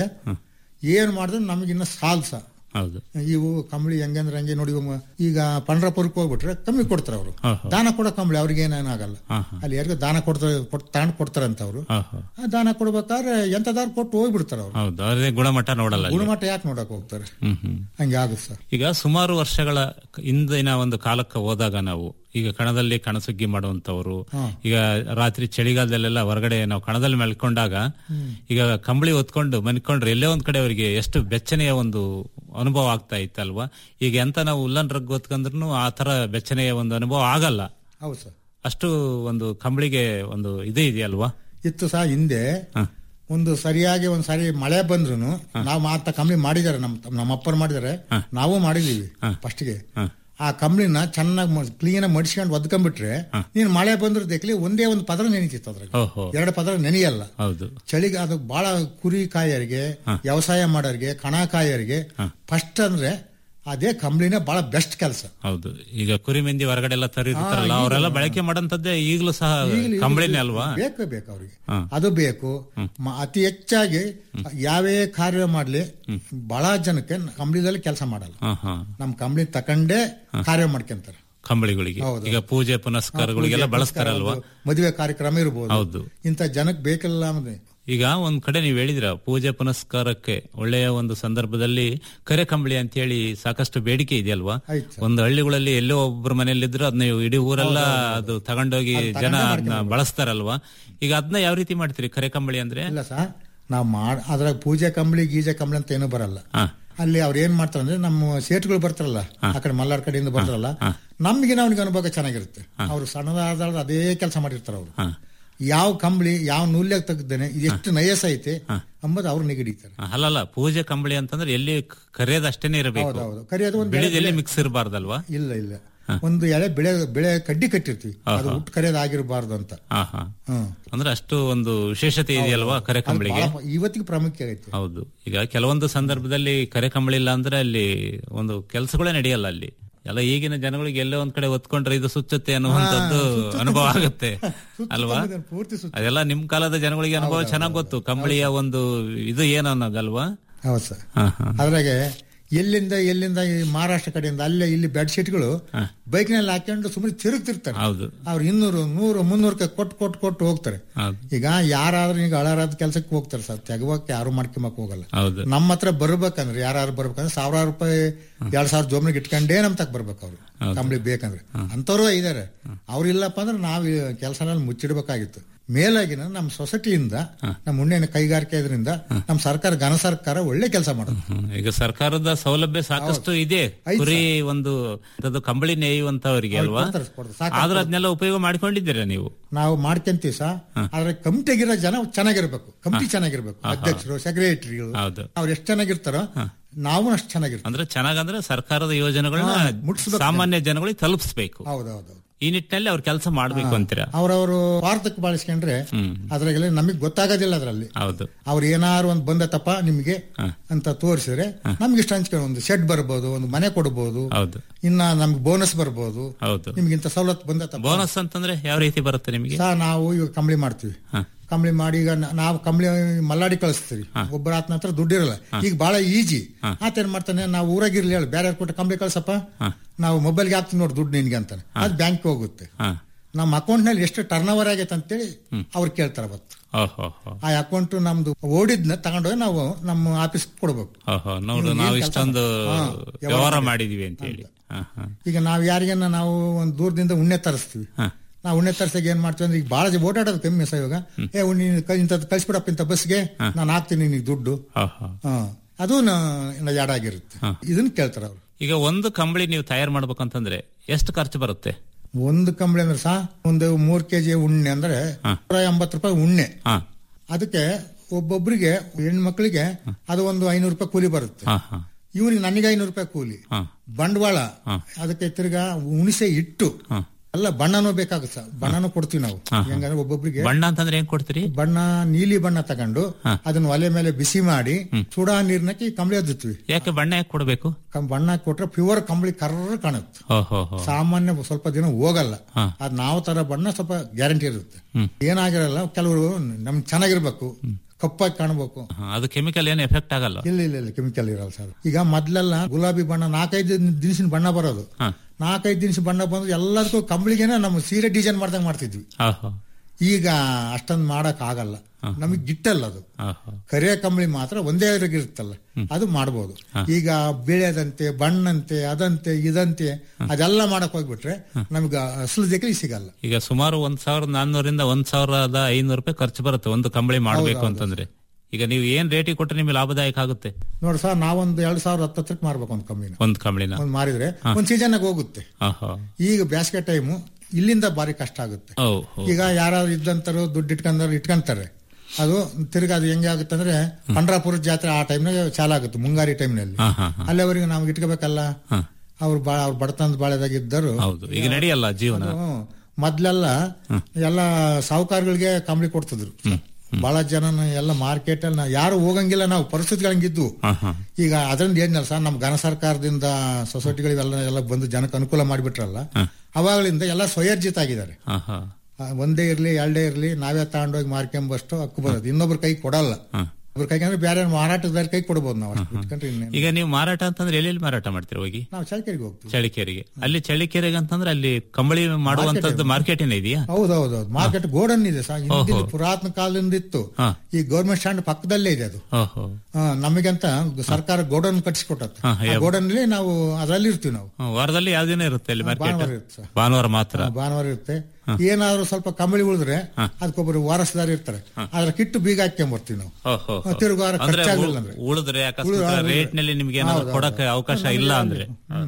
ಏನ್ ಮಾಡಿದ್ರೆ ನಮಗಿನ್ನ ಸಾಲ್ಸ ಹೌದು ಇವು ಕಂಬಳಿ ಹೆಂಗಂದ್ರೆ ಹಂಗೆ ನೋಡಿ ಇವು ಈಗ ಪಂಡ್ರಪುರಕ್ಕೆ ಹೋಗ್ಬಿಟ್ರೆ ಕಮ್ಮಿ ಕೊಡ್ತಾರೆ ಅವರು ಓಹೋ ದಾನ ಕೊಡೋ ಕಂಬಳಿ ಅವ್ರಿಗೆ ಏನೇನಾಗಲ್ಲ ಹಾ ಹಾ ಅಲ್ಲಿ ಯಾರಿಗೂ ದಾನ ಕೊಡ್ತಾರೆ ತಗೊಂಡು ಕೊಡ್ತಾರಂತ ಅವರು ಓಹೋ ಆ ದಾನ ಕೊಡ್ಬೇಕಾದ್ರೆ ಎಂತದಾರು ಕೊಟ್ಟು ಹೋಗ್ಬಿಡ್ತಾರೆ ಅವರು ಹೌದು ಅದೇ ಗುಣಮಟ್ಟ ನೋಡಲ್ಲ ಅಲ್ಲಿ. ಗುಣಮಟ್ಟ ಯಾಕೆ ನೋಡಕ್ ಹೋಗ್ತಾರೆ ಹ್ಮ್ ಹ್ಮ್ ಹಂಗೆ ಆಗುತ್ತೆ ಸರ್ ಈಗ ಸುಮಾರು ವರ್ಷಗಳ ಹಿಂದಿನ ಒಂದು ಕಾಲಕ್ಕೆ ಹೋದಾಗ ನಾವು ಈಗ ಕಣದಲ್ಲಿ ಕಣಸುಗ್ಗಿ ಮಾಡುವಂತವರು ಹಾ. ಈಗ ರಾತ್ರಿ ಚಳಿಗಾಲದಲ್ಲೆಲ್ಲ ಹೊರಗಡೆ ನಾವು ಕಣದಲ್ಲಿ ಮಲ್ಕೊಂಡಾಗ ಈಗ ಕಂಬಳಿ ಹೊತ್ಕೊಂಡು ಮನ್ಕೊಂಡ್ರೆ ಎಲ್ಲೇ ಒಂದ್ ಕಡೆ ಅವರಿಗೆ ಎಷ್ಟು ಬೆಚ್ಚನೆಯ ಒಂದು ಅನುಭವ ಆಗ್ತಾ ಇತ್ತಲ್ವಾ ಈಗ ಎಂತ ನಾವು ಉಲ್ಲನ್ ರಗ್ ಹೊತ್ಕೊಂಡ್ರು ಆ ತರ ಬೆಚ್ಚನೆಯ ಒಂದು ಅನುಭವ ಆಗಲ್ಲ ಹೌದು ಸರ್ ಅಷ್ಟು ಒಂದು ಕಂಬಳಿಗೆ ಒಂದು ಇದು ಇದೆಯಲ್ವಾ ಇತ್ತು ಸಹ ಹಿಂದೆ ಹ. ಒಂದು ಸರಿಯಾಗಿ ಒಂದ್ ಸಾರಿ ಮಳೆ ಬಂದ್ರು ನಾವು ಮಾತ್ರ ಕಂಬಳಿ ಮಾಡಿದ್ದಾರೆ ನಮ್ ನಮ್ಮ ಅಪ್ಪರು ಮಾಡಿದ್ದಾರೆ ನಾವು ಮಾಡಿದೀವಿ ಫಸ್ಟ್ಗೆ ಹ. ಆ ಕಂಬಳಿನ ಚೆನ್ನಾಗಿ ಕ್ಲೀನ್ ಆಗಿ ಮಡಿಸ್ಕೊಂಡು ಒದ್ಕೊಂಡ್ಬಿಟ್ರೆ ನೀನ್ ಮಳೆ ಬಂದ್ರು ದೇಕ್ಲಿ ಒಂದೇ ಒಂದು ಪದರ ನೆನೀತಿತ್ತು ಅದ್ರಾಗ ಓಹೋ ಎರಡು ಪದರ ನೆನೆಯಲ್ಲ ಹೌದು ಚಳಿಗೆ ಅದು ಬಹಳ ಕುರಿ ಕಾಯರಿಗೆ ವ್ಯವಸಾಯ ಮಾಡೋರಿಗೆ ಕಣ ಕಾಯರಿಗೆ ಫಸ್ಟ್ ಅಂದ್ರೆ ಅದೇ ಕಂಬಳಿನೇ ಬಹಳ ಬೆಸ್ಟ್ ಕೆಲಸ ಹೌದು ಈಗ ಕುರಿ ಮಂದಿ ಹೊರಗಡೆ ಎಲ್ಲ ತರಿರ್ತಾರಲ್ಲ ಅವರೆಲ್ಲ ಬಳಕೆ ಮಾಡಂತದ್ದೇ ಈಗಲೂ ಸಹ ಕಂಬಳಿನೇ ಅಲ್ವಾ ಬೇಕೇ ಬೇಕು ಅವ್ರಿಗೆ ಹಾ. ಅದು ಬೇಕು ಮ- ಅತಿ ಹೆಚ್ಚಾಗಿ ಯಾವೇ ಕಾರ್ಯ ಮಾಡ್ಲಿ ಬಹಳ ಜನಕ್ಕೆ ಕಂಬಳಿದಲ್ಲಿ ಕೆಲಸ ಮಾಡಲ್ಲ ಹಾ ಹಾ ನಮ್ ಕಂಬಳಿ ತಕೊಂಡೇ ಕಾರ್ಯ ಮಾಡ್ಕೊಂತಾರೆ ಕಂಬಳಿಗಳಿಗೆ ಹೌದು. ಈಗ ಪೂಜೆ ಪುನಸ್ಕಾರಗಳಿಗೆಲ್ಲ ಬಳಸ್ತಾರಲ್ವಾ ಮದುವೆ ಕಾರ್ಯಕ್ರಮ ಇರ್ಬೋದು ಹೌದು ಇಂಥ ಜನಕ್ಕೆ ಬೇಕಿಲ್ಲ ಅಂದ್ರೆ ಈಗ ಒಂದ್ ಕಡೆ ನೀವು ಹೇಳಿದ್ರ ಪೂಜೆ ಪುನಸ್ಕಾರಕ್ಕೆ ಒಳ್ಳೆಯ ಒಂದು ಸಂದರ್ಭದಲ್ಲಿ ಕರೆ ಕಂಬಳಿ ಅಂತ ಹೇಳಿ ಸಾಕಷ್ಟು ಬೇಡಿಕೆ ಇದೆಯಲ್ವಾ ಆಯ್ತು ಸರ್. ಒಂದು ಹಳ್ಳಿಗಳಲ್ಲಿ ಎಲ್ಲೋ ಒಬ್ಬರ ಮನೆಯಲ್ಲಿದ್ರು ಅದನ್ನ ಇಡೀ ಊರೆಲ್ಲ ಅದು ತಗೊಂಡೋಗಿ ಜನ ಅದನ್ನ ಬಳಸ್ತಾರಲ್ವಾ ಈಗ ಅದನ್ನ ಯಾವ ರೀತಿ ಮಾಡ್ತೀರಿ ಕರೆ ಕಂಬಳಿ ಅಂದ್ರೆ ಇಲ್ಲ ಸರ್ ನಾವು ಮಾಡ್ ಅದ್ರಾಗ ಪೂಜೆ ಕಂಬಳಿ ಗೀಜೆ ಕಂಬಳಿ ಅಂತ ಏನೂ ಬರಲ್ಲ ಹಾ ಅಲ್ಲಿ ಅವ್ರು ಏನ್ ಮಾಡ್ತಾರೆ ಅಂದ್ರೆ ನಮ್ಮ ಸೇಟ್ಗಳು ಬರ್ತಾರಲ್ಲ ಆ ಕಡೆ ಮಲ್ಲಾರ್ ಕಡೆಯಿಂದ ಬರ್ತಾರಲ್ಲ ನಮ್ಗಿನ ಅವ್ನಿಗೆ ಅನುಭವ ಚೆನ್ನಾಗಿರುತ್ತೆ ಅವ್ರು ಸಣ್ಣದಾದ ಅದೇ ಕೆಲಸ ಮಾಡಿರ್ತಾರೆ ಅವರು ಹಾ ಯಾವ ಕಂಬಳಿ ಯಾವ ನೂಲ್ಯಾಗ ತೆಗ್ದೇನೆ ಎಷ್ಟು ನಯಸ್ ಐತೆ ಅಂಬುದು ಅವ್ರು ನಿಗಡಿತಾರೆ ಅಲ್ಲಲ್ಲ ಪೂಜೆ ಕಂಬಳಿ ಅಂತಂದ್ರೆ ಎಲ್ಲಿ ಕರೆಯೋದು ಅಷ್ಟೇನೆ ಇರಬೇಕು ಹೌದೌದು ಕರಿಯೋದು ಒಂದು ಬಿಳಿದು ಎಲ್ಲಿ ಮಿಕ್ಸ್ ಇರಬಾರ್ದಲ್ವಾ ಇಲ್ಲ ಇಲ್ಲ ಒಂದು ಎಳೆ ಬೆಳೆ ಬೆಳೆ ಕಡ್ಡಿ ಕಟ್ಟಿರ್ತೀವಿ ಅದು ಹುಟ್ಟು ಕರಿಯೋದು ಆಗಿರಬಾರ್ದು ಅಂತ ಹಾ ಹಾ ಹ್ಮ್ ಅಂದ್ರೆ ಅಷ್ಟು ಒಂದು ವಿಶೇಷತೆ ಇದೆಯಲ್ವಾ ಕರೆ ಕಂಬಳಿಗೆ ಬಹಳ ಇವತ್ತಿಗೆ ಪ್ರಾಮುಖ್ಯ ಐತೆ ಹೌದು ಈಗ ಕೆಲವೊಂದು ಸಂದರ್ಭದಲ್ಲಿ ಕರೆ ಕಂಬಳಿ ಇಲ್ಲ ಅಂದ್ರೆ ಅಲ್ಲಿ ಒಂದು ಕೆಲಸಗಳೇ ನಡೆಯಲ್ಲ ಅಲ್ಲಿ ಎಲ್ಲ ಈಗಿನ ಜನಗಳಿಗೆ ಎಲ್ಲೋ ಒಂದ್ ಕಡೆ ಒತ್ಕೊಂಡ್ರೆ ಇದು ಸುಚ್ಚುತ್ತೆ ಅನ್ನುವಂಥದ್ದು ಅನುಭವ ಆಗುತ್ತೆ ಅಲ್ವಾ ಇದನ್ನ ಪೂರ್ತಿ ಸುತ್ತ ಅದೆಲ್ಲ ನಿಮ್ ಕಾಲದ ಜನಗಳಿಗೆ ಅನುಭವ ಚೆನ್ನಾಗ್ ಗೊತ್ತು ಕಂಬಳಿಯ ಒಂದು ಇದು ಏನು ಅನ್ನೋದಲ್ವಾ ಹೌದು ಸರ್ ಹಾ ಹಾ ಅದ್ರಾಗೆ ಎಲ್ಲಿಂದ ಎಲ್ಲಿಂದ ಈ ಮಹಾರಾಷ್ಟ್ರ ಕಡೆಯಿಂದ ಅಲ್ಲೇ ಇಲ್ಲಿ ಬೆಡ್ ಶೀಟ್ಗಳು ಬೈಕ್ನಲ್ಲಿ ಹಾಕೊಂಡು ಸುಮ್ಮನೆ ತಿರುಗ್ತಿರ್ತಾರೆ ಹೌದು ಅವ್ರು ಇನ್ನೂರು ನೂರು ಮುನ್ನೂರಕ್ಕೆ ಕೊಟ್ಟು ಕೊಟ್ಟು ಕೊಟ್ಟು ಹೋಗ್ತಾರೆ ಹೌದು ಈಗ ಯಾರಾದ್ರೂ ಈಗ ಅಳಾರಾದ ಕೆಲಸಕ್ಕೆ ಹೋಗ್ತಾರೆ ಸರ್ ತೆಗವಕ್ಕೆ ಯಾರು ಮಾಡ್ಕೊಂಬಕ್ ಹೋಗಲ್ಲ ಹೌದು ನಮ್ಮ ಹತ್ರ ಬರ್ಬೇಕಂದ್ರೆ ಯಾರು ಬರ್ಬೇಕಂದ್ರೆ ಸಾವಿರಾರು ರೂಪಾಯಿ ಎರಡ್ ಸಾವಿರ ಜೋಬ್ನಿಗೆ ಇಟ್ಕೊಂಡೇ ನಮ್ ತಕ್ ಬರ್ಬೇಕು ಅವ್ರು ಕಂಬಳಿ ಬೇಕಂದ್ರೆ ಅಂತವ್ರು ಇದಾರೆ ಅವ್ರು ಇಲ್ಲಪ್ಪ ಅಂದ್ರೆ ನಾವು ಕೆಲಸನಲ್ಲಿ ಮುಚ್ಚಿಡ್ಬೇಕಾಗಿತ್ತು ಮೇಲಾಗಿನ ನಮ್ಮ ಸೊಸೈಟಿಯಿಂದ ನಮ್ಮ ಉಣ್ಣೆನ ಕೈಗಾರಿಕೆ ಇದರಿಂದ ನಮ್ಮ ಸರ್ಕಾರ ಘನ ಸರ್ಕಾರ ಒಳ್ಳೆ ಕೆಲಸ ಮಾಡೋದು ಹ್ಮ್. ಈಗ ಸರ್ಕಾರದ ಸೌಲಭ್ಯ ಸಾಕಷ್ಟು ಇದೆ ಕುರಿ ಒಂದು ಅದು ಕಂಬಳಿ ನೇಯುವಂತವರಿಗೆ ಅಲ್ವಾ ಕೊಡ್ತಾರೆ, ಕೊಡ್ತಾರೆ. ಸಾಕು ಆದ್ರೆ ಅದನ್ನೆಲ್ಲ ಉಪಯೋಗ ಮಾಡ್ಕೊಂಡಿದ್ದೀರಾ ನೀವು ನಾವು ಮಾಡ್ಕೊಂತೀವಿ ಸಹ ಆದ್ರೆ ಕಮಿಟಿಗಿರೋ ಜನ ಚೆನ್ನಾಗಿರ್ಬೇಕು ಕಮಿಟಿ ಚೆನ್ನಾಗಿರ್ಬೇಕು ಅಧ್ಯಕ್ಷರು ಸೆಕ್ರೆಟರಿಗಳು ಹೌದು ಅವ್ರು ಎಷ್ಟು ಚೆನ್ನಾಗಿರ್ತಾರೋ ನಾವು ಅಷ್ಟು ಚೆನ್ನಾಗಿರ್ತೀವಿ ಅಂದ್ರೆ ಚೆನ್ನಾಗಂದ್ರೆ ಸರ್ಕಾರದ ಯೋಜನೆಗಳನ್ನ ಮುಟ್ಸ್ಬೇಕು ಸಾಮಾನ್ಯ ಜನಗಳಿಗೆ ತಲುಪಿಸ್ಬೇಕು ಹೌದೌದು ಈ ನಿಟ್ಟಿನಲ್ಲಿ ಅವ್ರು ಕೆಲಸ ಮಾಡ್ಬೇಕು ಅಂತೀರಾ ಅವ್ರವ್ರು ಸ್ವಾರ್ಥಕ್ಕೆ ಬಳಸ್ಕೊಂಡ್ರೆ ಹ್ಮ್ ಅದ್ರಾಗೆಲ್ಲ ನಮಗೆ ಗೊತ್ತಾಗೋದಿಲ್ಲ ಅದ್ರಲ್ಲಿ ಹೌದು ಅವ್ರು ಏನಾರು ಒಂದು ಬಂದತಪ್ಪ ನಿಮ್ಗೆ ಅಂತ ತೋರಿಸಿದ್ರೆ ನಮ್ಗೆ ಇಷ್ಟ ಹಂಚ್ಕೊಂಡು ಒಂದು ಶೆಡ್ ಬರ್ಬೋದು ಒಂದು ಮನೆ ಕೊಡ್ಬೋದು ಹೌದು ಇನ್ನ ನಮ್ಗೆ ಬೋನಸ್ ಬರ್ಬೋದು ಹೌದು ನಿಮ್ಗಿಂತ ಸವಲತ್ತು ಬಂದತಪ್ಪ ಬೋನಸ್ ಅಂತಂದ್ರೆ ಯಾವ ರೀತಿ ಬರುತ್ತೆ ನಿಮಗೆ ಸಹ ನಾವು ಇವಾಗ ಕಂಬಳಿ ಮಾಡ್ತೀವಿ ಹ. ಕಂಬಳಿ ಮಾಡಿ ಈಗ ನ- ನಾವು ಕಂಬಳಿ ಮಲ್ಲಾಡಿ ಕಳಿಸ್ತೀವಿ ಒಬ್ಬರ ಆತನ ಹತ್ರ ದುಡ್ಡಿರಲ್ಲ ಈಗ ಬಹಳ ಈಜಿ ಆತ ಏನ್ ಮಾಡ್ತಾನೆ ನಾವು ಊರಾಗಿರ್ಲಿ ಹೇಳಿ ಬೇರೆ ಕೊಟ್ಟು ಕಂಬಳಿ ಕಳ್ಸಪ್ಪ ನಾವು ಮೊಬೈಲ್ಗೆ ಹಾಕ್ತೀವಿ ನೋಡಿ ದುಡ್ಡು ನಿನ್ಗೆ ಅಂತಾನೆ ಅದು ಬ್ಯಾಂಕ್ ಹೋಗುತ್ತೆ ಹಾ ನಮ್ಮ ಅಕೌಂಟ್ ನಲ್ಲಿ ಎಷ್ಟು ಟರ್ನ್ ಓವರ್ ಆಗೈತೆ ಅಂತೇಳಿ ಅವ್ರು ಕೇಳ್ತಾರೆ ಅವತ್ತು ಓಹೋ ಹೋ ಆ ಅಕೌಂಟ್ ನಮ್ದು ಓಡಿದ್ನ ತಗೊಂಡೋಗಿ ನಾವು ನಮ್ಮ ಆಫೀಸ್ ಕೊಡ್ಬೇಕು ಓಹೋ ನೋಡು ನೀವು ನಾವು ಏನ್ ಕೆಲ್ಸ ಇಷ್ಟೊಂದು ಹಾ, ವ್ಯವಹಾರ ಮಾಡಿದೀವಿ ಅಂತ ಹೇಳಿ ಹಾ ಹಾ ಈಗ ನಾವು ಯಾರಿಗನ್ನ ನಾವು ಒಂದು ದೂರದಿಂದ ಉಣ್ಣೆ ತರಿಸ್ತೀವಿ ಹಾ ನಾವು ಉಣ್ಣೆ ತರ್ಸಾಗ ಏನ್ ಮಾಡ್ತೀವಿ ಅಂದ್ರೆ ಈಗ ಬಹಳ ಜನ ಓಡಾಡೋದು ಕಮ್ಮಿ ಸಹ ಇವಾಗ ಏ ಉಣ್ಣಿ ಇಂಥದ್ದು ಕಳ್ಸಿಬಿಡಪ್ಪ ಇಂಥ ಬಸ್ಗೆ ನಾನು ಹಾಕ್ತೀನಿ ನಿನಗೆ ದುಡ್ಡು ಹಾ ಹಾ ಹಾ ಅದು ಯಾಡಾಗಿರುತ್ತೆ ಇದನ್ನ ಕೇಳ್ತಾರೆ ಅವ್ರು ಈಗ ಒಂದು ಕಂಬಳಿ ನೀವು ತಯಾರು ಮಾಡ್ಬೇಕಂತಂದ್ರೆ ಎಷ್ಟು ಖರ್ಚು ಬರುತ್ತೆ ಒಂದು ಕಂಬಳಿ ಅಂದ್ರೆ ಸಹ ಒಂದು ಮೂರ್ ಕೆಜಿ ಉಣ್ಣೆ ಅಂದ್ರೆ ನೂರ ಎಂಬತ್ತು ರೂಪಾಯಿ ಉಣ್ಣೆ ಹಾ ಅದಕ್ಕೆ ಒಬ್ಬೊಬ್ಬರಿಗೆ ಹೆಣ್ಮಕ್ಳಿಗೆ ಅದು ಒಂದು ಐನೂರು ರೂಪಾಯಿ ಕೂಲಿ ಬರುತ್ತೆ ಹಾ ಹಾ ಇವನಿಗೆ ನನಗೆ ಐನೂರು ರೂಪಾಯಿ ಕೂಲಿ ಹಾ ಬಂಡವಾಳ ಅದಕ್ಕೆ ತಿರ್ಗಾ ಹುಣಿಸೆ ಇಟ್ಟು ಹಾ. ಎಲ್ಲ ಬಣ್ಣನೂ ಬೇಕಾಗುತ್ತೆ ಸರ್ ಬಣ್ಣನೂ ಕೊಡ್ತೀವಿ ನಾವು ಹೆಂಗಂದ್ರೆ ಒಬ್ಬೊಬ್ರಿಗೆ ಬಣ್ಣ ಅಂತಂದ್ರೆ ಹೆಂಗ್ ಕೊಡ್ತೀರಿ ಬಣ್ಣ ನೀಲಿ ಬಣ್ಣ ತಗೊಂಡು ಅದನ್ನ ಒಲೆ ಮೇಲೆ ಬಿಸಿ ಮಾಡಿ ಚೂಡಾ ನೀರ್ನಕ್ಕೆ ಕಂಬಳಿ ಅದ್ದುತ್ತೀವಿ ಯಾಕೆ ಬಣ್ಣ ಯಾಕೆ ಕೊಡ್ಬೇಕು ಕಂ- ಬಣ್ಣ ಕೊಟ್ರೆ ಪ್ಯೂರ್ ಕಂಬಳಿ ಕರ್ರ ಕಾಣುತ್ತೆ ಓ ಹೋ ಹೋ ಸಾಮಾನ್ಯ ಸ್ವಲ್ಪ ದಿನ ಹೋಗಲ್ಲ ಹಾ. ಅದ್ ನಾವು ತರ ಬಣ್ಣ ಸ್ವಲ್ಪ ಗ್ಯಾರಂಟಿ ಇರುತ್ತೆ ಹ್ಮ್. ಏನಾಗಿರಲ್ಲ ಕೆಲವರು ನಮ್ ಚೆನ್ನಾಗಿರ್ಬೇಕು ಕಪ್ಪಾಗಿ ಕಾಣ್ಬೇಕು ಹಾ, ಅದು ಕೆಮಿಕಲ್ ಏನು ಎಫೆಕ್ಟ್ ಆಗಲ್ಲ ಇಲ್ಲ ಇಲ್ಲ ಇಲ್ಲ ಕೆಮಿಕಲ್ ಇರಲ್ಲ ಸರ್ ಈಗ ಮೊದ್ಲೆಲ್ಲ ಗುಲಾಬಿ ಬಣ್ಣ ನಾಲ್ಕೈದು ದಿನಸಿನ ಬಣ್ಣ ಬರೋದು ಹಾ. ನಾಲ್ಕೈದು ದಿನಸ ಬಣ್ಣ ಬಂದು ಎಲ್ಲದಕ್ಕೂ ಕಂಬಳಿಗೆನೆ ನಮ್ಮ ಸೀರೆ ಡಿಸೈನ್ ಮಾಡ್ದಂಗ್ ಮಾಡ್ತಿದ್ವಿ ಹಾ ಹೋ ಈಗ ಅಷ್ಟೊಂದು ಮಾಡಕ್ ಆಗಲ್ಲ ನಮಗೆ ಗಿಟ್ಟಲ್ಲ ಅದು ಹಾ ಹೋ ಕರಿಯ ಕಂಬಳಿ ಮಾತ್ರ ಒಂದೇ ಇರುತ್ತಲ್ಲ ಅದು ಮಾಡಬಹುದು ಈಗ ಬೆಳೆದಂತೆ ಬಣ್ಣಂತೆ ಅದಂತೆ ಇದಂತೆ ಅದೆಲ್ಲ ಮಾಡಕ್ ಹೋಗ್ಬಿಟ್ರೆ ನಮ್ಗೆ ಅಸಲು ಜಗಲಿ ಸಿಗಲ್ಲ ಈಗ ಸುಮಾರು ಒಂದ್ ಸಾವಿರದ ನಾನ್ನೂರಿಂದ ಒಂದ್ ಸಾವಿರದ ಐನೂರು ರೂಪಾಯಿ ಖರ್ಚು ಬರುತ್ತೆ ಒಂದು ಕಂಬಳಿ ಮಾಡಬೇಕು ಅಂತಂದ್ರೆ ಈಗ ನೀವು ಏನ್ ರೇಟಿಗೆ ಕೊಟ್ಟರೆ ನಿಮಗೆ ಲಾಭದಾಯಕ ಆಗುತ್ತೆ ನೋಡಿ ಸರ್ ನಾವೊಂದು ಎರಡ್ ಸಾವಿರದ ಹತ್ತತ್ರಕ್ಕೆ ಮಾರ್ಬೇಕು ಒಂದು ಕಂಬಿನ ಒಂದ್ ಕಂಬಳಿನ ಒಂದ್ ಮಾರಿದ್ರೆ ಒಂದ್ ಸೀಸನ್ ಹೋಗುತ್ತೆ ಆಹಾ. ಈಗ ಬೇಸಿಗೆ ಟೈಮು ಇಲ್ಲಿಂದ ಬಾರಿ ಕಷ್ಟ ಆಗುತ್ತೆ ಓ ಹೋ. ಈಗ ಯಾರು ಇದ್ದಂತರು ದುಡ್ಡು ಇಟ್ಕೊಂಡವ್ರು ಇಟ್ಕೊಂತಾರೆ ಅದು ತಿರ್ಗಾ ಅದು ಹೆಂಗೆ ಆಗುತ್ತೆ ಅಂದ್ರೆ ಪಂಡ್ರಾಪುರ ಜಾತ್ರೆ ಆ ಟೈಮ್ನಾಗ ಚಾಲ ಆಗುತ್ತೆ ಮುಂಗಾರಿ ಟೈಮ್ನಲ್ಲಿ ಹಾ ಹಾ ಹಾ. ಅಲ್ಲಿವರೆಗೆ ನಮ್ಗೆ ಇಟ್ಕೋಬೇಕಲ್ಲ ಹಾ. ಅವ್ರು ಬಾ ಅವ್ರು ಬಡತನದ ಬಾಳೆದಾಗ ಇದ್ದರು ಹೌದು ಈಗ ನಡೆಯಲ್ಲ ಜೀವನ ಹ್ಮ್. ಮೊದ್ಲೆಲ್ಲ ಎಲ್ಲ ಸಾಹುಕಾರಗಳಿಗೆ ಕಂಬಳಿ ಕೊಡ್ತಿದ್ರು ಬಹಳ ಜನ ಎಲ್ಲ ಮಾರ್ಕೆಟ್ ಅಲ್ಲಿ ನಾವ್ ಯಾರು ಹೋಗಂಗಿಲ್ಲ ನಾವು ಪರಿಸ್ಥಿತಿಗಳಂಗಿದ್ವು ಹಾ ಹಾ ಈಗ ಅದರಿಂದ ಏನಿಲ್ಲ ಸರ್ ನಮ್ ಘನ ಸರ್ಕಾರದಿಂದ ಸೊಸೈಟಿಗಳಿಗೆಲ್ಲ ಎಲ್ಲ ಬಂದು ಜನಕ್ಕೆ ಅನುಕೂಲ ಮಾಡಿಬಿಟ್ರಲ್ಲ ಅವಾಗಲಿಂದ ಎಲ್ಲ ಸ್ವಯರ್ಜಿತ ಆಗಿದ್ದಾರೆ ಹಾ ಹಾ ಆ, ಒಂದೇ ಇರ್ಲಿ ಎರಡೇ ಇರ್ಲಿ ನಾವೇ ತಗೊಂಡೋಗಿ ಮಾರ್ಕೊಂಬಷ್ಟು ಹಕ್ಕು ಬರೋದು ಇನ್ನೊಬ್ರ ಕೈ ಕೊಡಲ್ಲ ಹಾ. ಒಬ್ರ ಕೈಗೆ ಅಂದ್ರೆ ಬೇರೆ ಮಾರಾಟದಾರ ಕೈ ಕೊಡ್ಬೋದು ನಾವು ಅಷ್ಟು ಬಿಟ್ಕೊಂಡ್ರೆ ಇನ್ನೇನು ಈಗ ನೀವು ಮಾರಾಟ ಅಂತಂದ್ರೆ ಎಲ್ಲೆಲ್ಲಿ ಮಾರಾಟ ಮಾಡ್ತೀರಾ ಹೋಗಿ ನಾವು ಚಳಕೆರೆಗೆ ಹೋಗ್ತೀವಿ ಚಳಿಕೆರೆಗೆ ಅಲ್ಲಿ ಚಳಿಕೆರೆಗೆ ಅಂತಂದ್ರೆ ಅಲ್ಲಿ ಕಂಬಳಿ ಮಾಡುವಂತದ್ದು ಮಾರ್ಕೆಟ್ ಏನ ಇದೆಯಾ ಹೌದೌದು ಮಾರ್ಕೆಟ್ ಗೋಡನ್ ಇದೆ ಸರ್ ಹಿಂದಿನ ಪುರಾತನ ಕಾಲದಿಂದ ಇತ್ತು ಹಾ. ಈ ಗೌರ್ಮೆಂಟ್ ಸ್ಟ್ಯಾಂಡ್ ಪಕ್ಕದಲ್ಲೇ ಇದೆ ಅದು ಓಹೋ ಆ, ನಮಗಂತ ಸರ್ಕಾರ ಗೋಡನ್ ಕಟ್ಸಿಕೊಟ್ಟತ್ತೆ ಹಾ, ಆ ಗೋಡನ್ ನಾವು ಅದರಲ್ಲಿ ಇರ್ತೀವಿ ನಾವು ಹ್ಮ್, ವಾರದಲ್ಲಿ ಯಾವ ದಿನ ಇರುತ್ತೆ ಅಲ್ಲಿ ಮಾರ್ಕೆಟ್ ಭಾನುವಾರ ಇರುತ್ತೆ ಸರ್ ಭಾನುವಾರ ಮಾತ್ರ ಭಾನುವಾರ ಇರುತ್ತೆ ಏನಾದ್ರು ಸ್ವಲ್ಪ ಕಂಬಳಿ ಉಳಿದ್ರೆ ಅದಕ್ಕೊಬ್ಬರು ವಾರಸ್ದಾರ ಇರ್ತಾರೆ ಅದ್ರ ಕಿಟ್ಟು ಬೀಗ ಹಾಕ್ಕೊಂಡ್ ಬರ್ತೀವಿ ನಾವು ಓಹೋ ತಿರುಗಿ ವಾರ ಅಂದ್ರೆ ಖರ್ಚಾಗಲಿಲ್ಲ ಉಳ್- ಅಂದ್ರೆ ಉಳಿದ್ರೆ ಅಕಸ್ಮಾತ್ ರೇಟ್ ನಲ್ಲಿ ನಿಮ್ಗೆ ಏನಾದ್ರು ಕೊಡಕ್ಕೆ ಅವಕಾಶ ಇಲ್ಲ ಅಂದ್ರೆ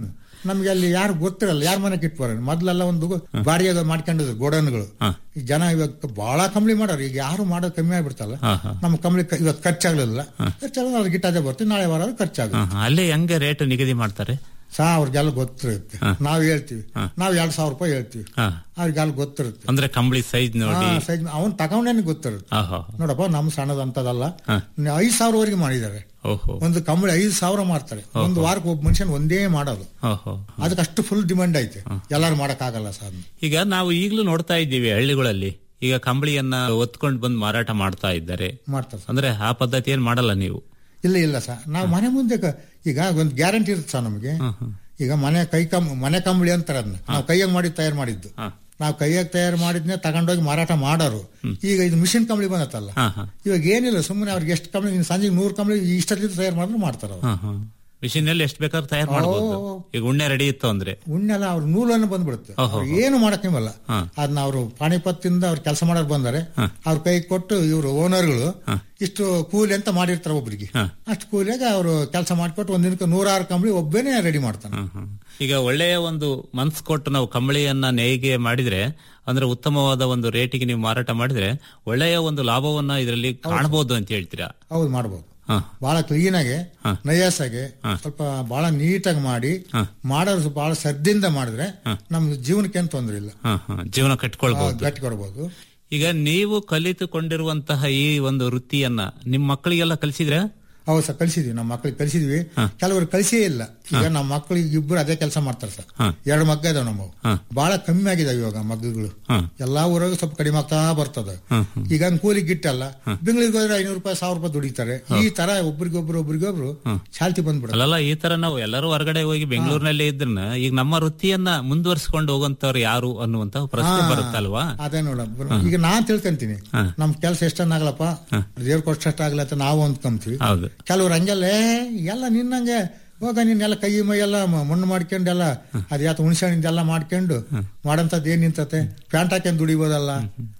ನಮ್ಗೆ ಅಲ್ಲಿ ಯಾರು ಗೊತ್ತಿರಲ್ಲ ಯಾರ ಮನೆ ಕಿಟ್ಟು ಬರೋಣ ಮೊದ್ಲೆಲ್ಲ ಒಂದು ಬಾಡಿಗೆ ಮಾಡ್ಕೊಂಡಿದ್ರು ಗೋಡನ್ಗಳು ಈ ಜನ ಇವಾಗ ಬಹಳ ಕಂಬಳಿ ಮಾಡೋರು ಈಗ ಯಾರು ಮಾಡೋದು ಕಮ್ಮಿ ಆಗ್ಬಿಡ್ತಲ್ಲ ಹಾ, ಹಾ. ನಮ್ಮ ಕಂಬಳಿ ಕ- ಇವತ್ತು ಖರ್ಚಾಗ್ಲಿಲ್ಲ ಖರ್ಚಾಗಲ್ಲ ಅದು ಗಿಟ್ಟಾದೆ ಬರ್ತೀವಿ ನಾಳೆ ವಾರ ಖರ್ಚಾಗುತ್ತೆ ಹಾ, ಹಾ. ಅಲ್ಲಿ ಹೆಂಗೆ ರೇಟ್ ನಿಗದಿ ಮಾಡ್ತಾರೆ ಸಾ ಅವ್ರಿಗೆಲ್ಲ ಗೊತ್ತಿರುತ್ತೆ ನಾವ್ ಹೇಳ್ತೀವಿ ನಾವ್ ಎರಡ್ ಸಾವಿರ ರೂಪಾಯಿ ಹೇಳ್ತೀವಿ ಹಾ ಅವ್ರಿಗೆಲ್ಲ ಗೊತ್ತಿರುತ್ತೆ ಅಂದ್ರೆ ಕಂಬಳಿ ಸೈಜ್ ನೋಡಿ ಸೈಜ್ ಅವ್ನ್ ತಗೊಂಡೇನೆ ಗೊತ್ತಿರುತ್ತೆ ಆಹಾ ನೋಡಪ್ಪ ನಮ್ ಸಣ್ಣದಂತದಲ್ಲ ಹಾ. ಐದ್ ಸಾವಿರವರೆಗೆ ಮಾಡಿದ್ದಾರೆ ಓಹೋ ಒಂದು ಕಂಬಳಿ ಐದು ಸಾವಿರ ಮಾಡ್ತಾರೆ ಒಂದು ವಾರಕ್ಕೆ ಒಬ್ಬ ಮನುಷ್ಯನ್ ಒಂದೇ ಮಾಡೋದು ಓಹೋ ಅದಕ್ಕೆ ಅಷ್ಟು ಫುಲ್ ಡಿಮಾಂಡ್ ಐತೆ ಎಲ್ಲಾರು ಮಾಡಕ್ ಆಗಲ್ಲ ಸರ್ ಈಗ ನಾವು ಈಗಲೂ ನೋಡ್ತಾ ಇದ್ದೀವಿ ಹಳ್ಳಿಗಳಲ್ಲಿ ಈಗ ಕಂಬಳಿಯನ್ನ ಒತ್ಕೊಂಡು ಬಂದು ಮಾರಾಟ ಮಾಡ್ತಾ ಇದ್ದಾರೆ ಮಾಡ್ತಾರೆ ಸರ್ ಅಂದ್ರೆ ಆ ಪದ್ಧತಿ ಏನ್ ಮಾಡಲ್ಲ ನೀವು ಇಲ್ಲ ಇಲ್ಲ ಸರ್ ನಾವು ಮನೆ ಮುಂದೆ ಕ- ಈಗ ಒಂದು ಗ್ಯಾರಂಟಿ ಇರುತ್ತೆ ಸರ್ ನಮಗೆ ಈಗ ಮನೆ ಕೈ ಕಂ ಮನೆ ಕಂಬಳಿ ಅಂತಾರೆ ಅದನ್ನ ನಾವು ಕೈಯಾಗ ಮಾಡಿ ತಯಾರು ಮಾಡಿದ್ದು ಹಾ. ನಾವು ಕೈಯಾಗ ತಯಾರು ಮಾಡಿದ್ನೆ ತಗೊಂಡೋಗಿ ಮಾರಾಟ ಮಾಡೋರು ಈಗ ಇದು ಮಿಷಿನ್ ಕಂಬಳಿ ಬಂದತ್ತಲ್ಲ ಹಾ ಹಾ ಇವಾಗ ಏನಿಲ್ಲ ಸುಮ್ಮನೆ ಅವ್ರಿಗೆ ಎಷ್ಟು ಕಂಬಳಿ ಇನ್ನು ಸಂಜೆಗೆ ನೂರು ಕಂಬಳಿ ಇಷ್ಟೊತ್ತಿಗೆ ತಯಾರು ಮಾಡಿದ್ರು ಮಾಡ್ತಾರೆ ಅವ್ರು ಹಾ ಹಾ ಮಿಷಿನ್ ಅಲ್ಲಿ ಎಷ್ಟು ಬೇಕಾದ್ರೂ ತಯಾರು ಮಾಡಬಹುದು ಈಗ ಉಣ್ಣೆ ರೆಡಿ ಇತ್ತು ಅಂದ್ರೆ ಉಣ್ಣೆಲ್ಲ ಅವ್ರ ನೂಲನ್ನು ಬಂದ್ಬಿಡುತ್ತೆ ಓಹೋ. ಅವ್ರು ಏನು ಮಾಡಕ್ಕಿವಲ್ಲ ಹಾ. ಅದನ್ನ ಅವರು ಪಾಣಿಪತ್ತಿಂದ ಅವ್ರು ಕೆಲಸ ಮಾಡೋರು ಬಂದರೆ ಅವ್ರ ಕೈ ಕೊಟ್ಟು ಇವರು ಓನರ್ಗಳು ಇಷ್ಟು ಕೂಲಿ ಅಂತ ಮಾಡಿರ್ತಾರೆ ಒಬ್ರಿಗೆ ಹಾ. ಅಷ್ಟು ಕೂಲಿಯಾಗ ಅವರು ಕೆಲಸ ಮಾಡಿಕೊಟ್ಟು ಒಂದಿನಕ್ಕೆ ನೂರಾರು ಕಂಬಳಿ ಒಬ್ಬನೇ ರೆಡಿ ಮಾಡ್ತಾನೆ ಹ್ಮ್, ಹ್ಮ್. ಈಗ ಒಳ್ಳೆಯ ಒಂದು ಮನ್ಸ್ ಕೊಟ್ಟು ನಾವು ಕಂಬಳಿಯನ್ನ ನೇಯ್ಗೆ ಮಾಡಿದ್ರೆ ಅಂದ್ರೆ ಉತ್ತಮವಾದ ಒಂದು ರೇಟಿಗೆ ನೀವು ಮಾರಾಟ ಮಾಡಿದ್ರೆ ಒಳ್ಳೆಯ ಒಂದು ಲಾಭವನ್ನ ಇದರಲ್ಲಿ ಕಾಣಬಹುದು ಅಂತ ಹೇಳ್ತೀರಾ ಹೌದು ಮಾಡ್ಬೋದು ಹಾ ಬಹಳ ಕ್ಲೀನ್ ಆಗಿ ನೈಯಾಸಾಗಿ ಸ್ವಲ್ಪ ಬಹಳ ನೀಟಾಗಿ ಮಾಡಿ ಮಾಡೋರು ಬಹಳ ಶ್ರದ್ಧೆಯಿಂದ ಮಾಡಿದ್ರೆ ನಮ್ ಜೀವನಕ್ಕೆ ಏನು ತೊಂದ್ರೆ ಇಲ್ಲ ಹಾ ಹಾ ಜೀವನ ಕಟ್ಕೊಳ್ಬಹುದು ಗಟ್ಟಿ ಕೊಡ್ಬೋದು ಈಗ ನೀವು ಕಲಿತುಕೊಂಡಿರುವಂತಹ ಈ ಒಂದು ವೃತ್ತಿಯನ್ನ ನಿಮ್ ಮಕ್ಕಳಿಗೆಲ್ಲ ಕಲಿಸಿದ್ರೆ ಹೌದು ಸರ್ ಕಳಿಸಿದ್ವಿ ನಮ್ಮ ಮಕ್ಳಿಗೆ ಕಳಿಸಿದ್ವಿ ಕೆಲವರು ಕಳಿಸೇ ಇಲ್ಲ ಈಗ ನಮ್ಮ ಮಕ್ಕಳಿಗೆ ಇಬ್ಬರು ಅದೇ ಕೆಲಸ ಮಾಡ್ತಾರೆ ಸರ್ ಹಾ. ಎರಡು ಮಗ್ಗ ಇದಾವೆ ನಮ್ಮವು ಹಾ. ಬಹಳ ಕಮ್ಮಿ ಆಗಿದಾವೆ ಇವಾಗ ಮಗ್ಗಗಳು ಹಾ. ಎಲ್ಲಾ ಊರಾಗ ಸ್ವಲ್ಪ ಕಡಿಮೆ ಆಗ್ತಾ ಬರ್ತದೆ ಹಾ, ಈಗ ಹಂಗ್ ಕೂಲಿ ಗಿಟ್ಟಲ್ಲ ಬೆಂಗಳೂರಿಗೆ ಹೋದ್ರೆ ಐನೂರು ರೂಪಾಯಿ ಸಾವಿರ ರೂಪಾಯಿ ದುಡಿತಾರೆ ಈ ತರ ಒಬ್ರಿಗೊಬ್ರು ಒಬ್ರಿಗೊಬ್ರು ಚಾಲ್ತಿ ಬಂದ್ಬಿಡ ಅಲ್ಲಲ್ಲ ಈ ತರ ನಾವು ಎಲ್ಲರೂ ಹೊರಗಡೆ ಹೋಗಿ ಬೆಂಗಳೂರಿನಲ್ಲಿ ಇದ್ರನ್ನ ಈಗ ನಮ್ಮ ವೃತ್ತಿಯನ್ನ ಮುಂದುವರಿಸಿಕೊಂಡು ಹೋಗುವಂತವ್ರು ಯಾರು ಅನ್ನುವಂತ ಪ್ರಶ್ನೆ ಬರುತ್ತಲ್ವಾ ಅದೇ ನೋಡ ಈಗ ನಾನ್ ತಿಳ್ಕೊಂತೀನಿ ನಮ್ ಕೆಲಸ ಎಷ್ಟನ್ನಾಗಲಪ್ಪ ದೇವ್ರ ಕೊಟ್ಟಷ್ಟಾಗಲ್ಲ ಅಂತ ನಾವು ಅಂದ್ಕೊಂತೀವಿ ಹೌದು ಕೆಲವ್ರು ಹಂಗೆಲ್ಲ "ಏ, ಎಲ್ಲ ನಿನ್ನಂಗೆ ಹೋಗ ನೀನೆಲ್ಲ ಕೈ ಮೈ ಎಲ್ಲ ಮ- ಮಣ್ಣು ಮಾಡ್ಕೊಂಡು ಎಲ್ಲ ಅದ್ ಯಾತ ಹುಣಸೆಹಣ್ಣಿಂದ ಎಲ್ಲ ಮಾಡ್ಕೊಂಡು ಮಾಡಂತದ್ ಏನ್ ನಿಂತತೆ ಪ್ಯಾಂಟ್ ಹಾಕೊಂಡ್ ದುಡಿಬೋದಲ್ಲ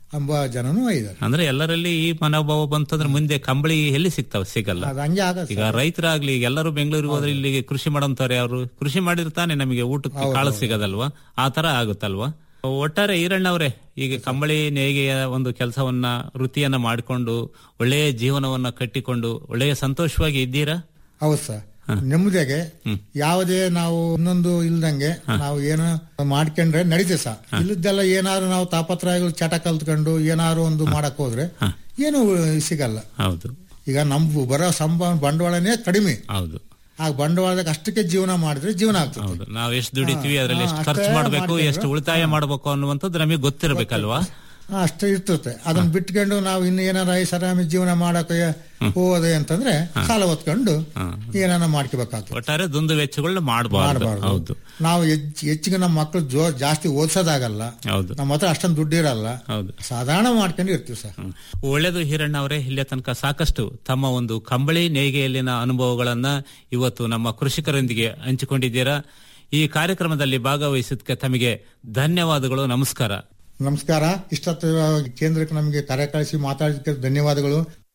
ಎಂಬ ಜನನೂ ಇದ್ದಾರೆ ಅಂದ್ರೆ ಎಲ್ಲರಲ್ಲಿ ಈ ಮನೋಭಾವ ಬಂತಂದ್ರೆ ಮುಂದೆ ಕಂಬಳಿ ಎಲ್ಲಿ ಸಿಗ್ತಾವ ಸಿಗಲ್ಲ ಅದು ಹಂಗೆ ಆಗತ್ತೆ ಈಗ ರೈತರಾಗ್ಲಿ ಈಗ ಎಲ್ಲರೂ ಬೆಂಗಳೂರಿಗೆ ಹೋದ್ರೆ ಇಲ್ಲಿ ಕೃಷಿ ಮಾಡೋಂತಾರೆ ಅವರು ಕೃಷಿ ಮಾಡಿರ್ತಾನೆ ನಮಗೆ ಊಟಕ್ಕೆ ಕಾಳು ಸಿಗೋದಲ್ವಾ ಆ ತರ ಆಗುತ್ತಲ್ವಾ ಒಟ್ಟಾರೆ ಈರಣ್ಣವರೇ ಈಗ ಕಂಬಳಿ ನೇಯ್ಗೆಯ ಒಂದು ಕೆಲಸವನ್ನ ವೃತ್ತಿಯನ್ನ ಮಾಡಿಕೊಂಡು ಒಳ್ಳೆಯ ಜೀವನವನ್ನ ಕಟ್ಟಿಕೊಂಡು ಒಳ್ಳೆಯ ಸಂತೋಷವಾಗಿ ಇದ್ದೀರಾ ಹೌದು ಸರ್ ನೆಮ್ಮದಿಗೆ ಯಾವುದೇ ನಾವು ಇನ್ನೊಂದು ಇಲ್ದಂಗೆ ನಾವು ಏನೋ ಮಾಡ್ಕೊಂಡ್ರೆ ನಡೀತೆ ಸರ್ ಇಲ್ಲದ್ದೆಲ್ಲ ಏನಾದ್ರು ನಾವು ತಾಪತ್ರಯಗಳು ಚಟ ಕಲ್ತ್ಕೊಂಡು ಏನಾದ್ರು ಒಂದು ಮಾಡಕ್ ಹೋದ್ರೆ ಏನು ಸಿಗಲ್ಲ ಹೌದು ಈಗ ನಮ್ ಬರೋ ಸಂಭಾವನೆ ಬಂಡವಾಳನೇ ಕಡಿಮೆ ಹೌದು ಆ ಬಂಡವಾಳದಾಗ ಅಷ್ಟಕ್ಕೆ ಜೀವನ ಮಾಡಿದ್ರೆ ಜೀವನ ಆಗ್ತದೆ ಹೌದು ನಾವ್ ಎಷ್ಟು ದುಡಿತೀವಿ ಅದ್ರಲ್ಲಿ ಎಷ್ಟು ಹಾ, ಖರ್ಚು ಅಷ್ಟೇ ಮಾಡಬೇಕು ಮಾಡ್ಕೊಂಡ್ರೆ- ಎಷ್ಟು ಉಳಿತಾಯ ಮಾಡಬೇಕು ಅನ್ನುವಂಥದ್ದು ನಮಗೆ ಗೊತ್ತಿರಬೇಕಲ್ವಾ ಆ, ಅಷ್ಟೇ ಇರ್ತದೆ ಅದನ್ನ ಬಿಟ್ಕೊಂಡು ನಾವು ಇನ್ನು ಏನಾರ ಈ ಸರಾಮಿ ಜೀವನ ಮಾಡಕ್ಕೆ ಹೋದೆ ಅಂತಂದ್ರೆ ಸಾಲ ಹೊತ್ಕೊಂಡು ಏನಾರ ಮಾಡ್ಕೋಬೇಕಾಗ್ತದೆ ಒಟ್ಟಾರೆ ದುಂದು ವೆಚ್ಚಗಳನ್ನ ಮಾಡಬಾರ್ದು ಮಾಡಬಾರ್ದು ಹೌದು ನಾವು ಹೆಚ್ಚ್- ಹೆಚ್ಚಿಗೆ ನಮ್ಮ ಮಕ್ಕಳು ಜೋ ಜಾಸ್ತಿ ಓದ್ಸೋದಾಗಲ್ಲ ಹೌದು ನಮ್ಮ ಹತ್ರ ಅಷ್ಟೊಂದು ದುಡ್ಡು ಇರಲ್ಲ ಹೌದು ಸಾಧಾರಣ ಮಾಡ್ಕೊಂಡು ಇರ್ತೀವಿ ಸರ್ ಹ್ಮ್. ಒಳ್ಳೆಯದು ಹಿರಣ್ಣ ಅವರೇ ಇಲ್ಲಿಯ ತನಕ ಸಾಕಷ್ಟು ತಮ್ಮ ಒಂದು ಕಂಬಳಿ ನೇಯ್ಗೆಯಲ್ಲಿನ ಅನುಭವಗಳನ್ನ ಇವತ್ತು ನಮ್ಮ ಕೃಷಿಕರೊಂದಿಗೆ ಹಂಚಿಕೊಂಡಿದ್ದೀರಾ ಈ ಕಾರ್ಯಕ್ರಮದಲ್ಲಿ ಭಾಗವಹಿಸಿದ್ದಕ್ಕೆ ತಮಗೆ ಧನ್ಯವಾದಗಳು ನಮಸ್ಕಾರ ನಮಸ್ಕಾರ ಇಷ್ಟೊತ್ತು ಕೇಂದ್ರಕ್ಕೆ ನಮಗೆ ಕರೆ ಕಳಿಸಿ ಮಾತಾಡಿದ್ದಕ್ಕೆ ಧನ್ಯವಾದಗಳು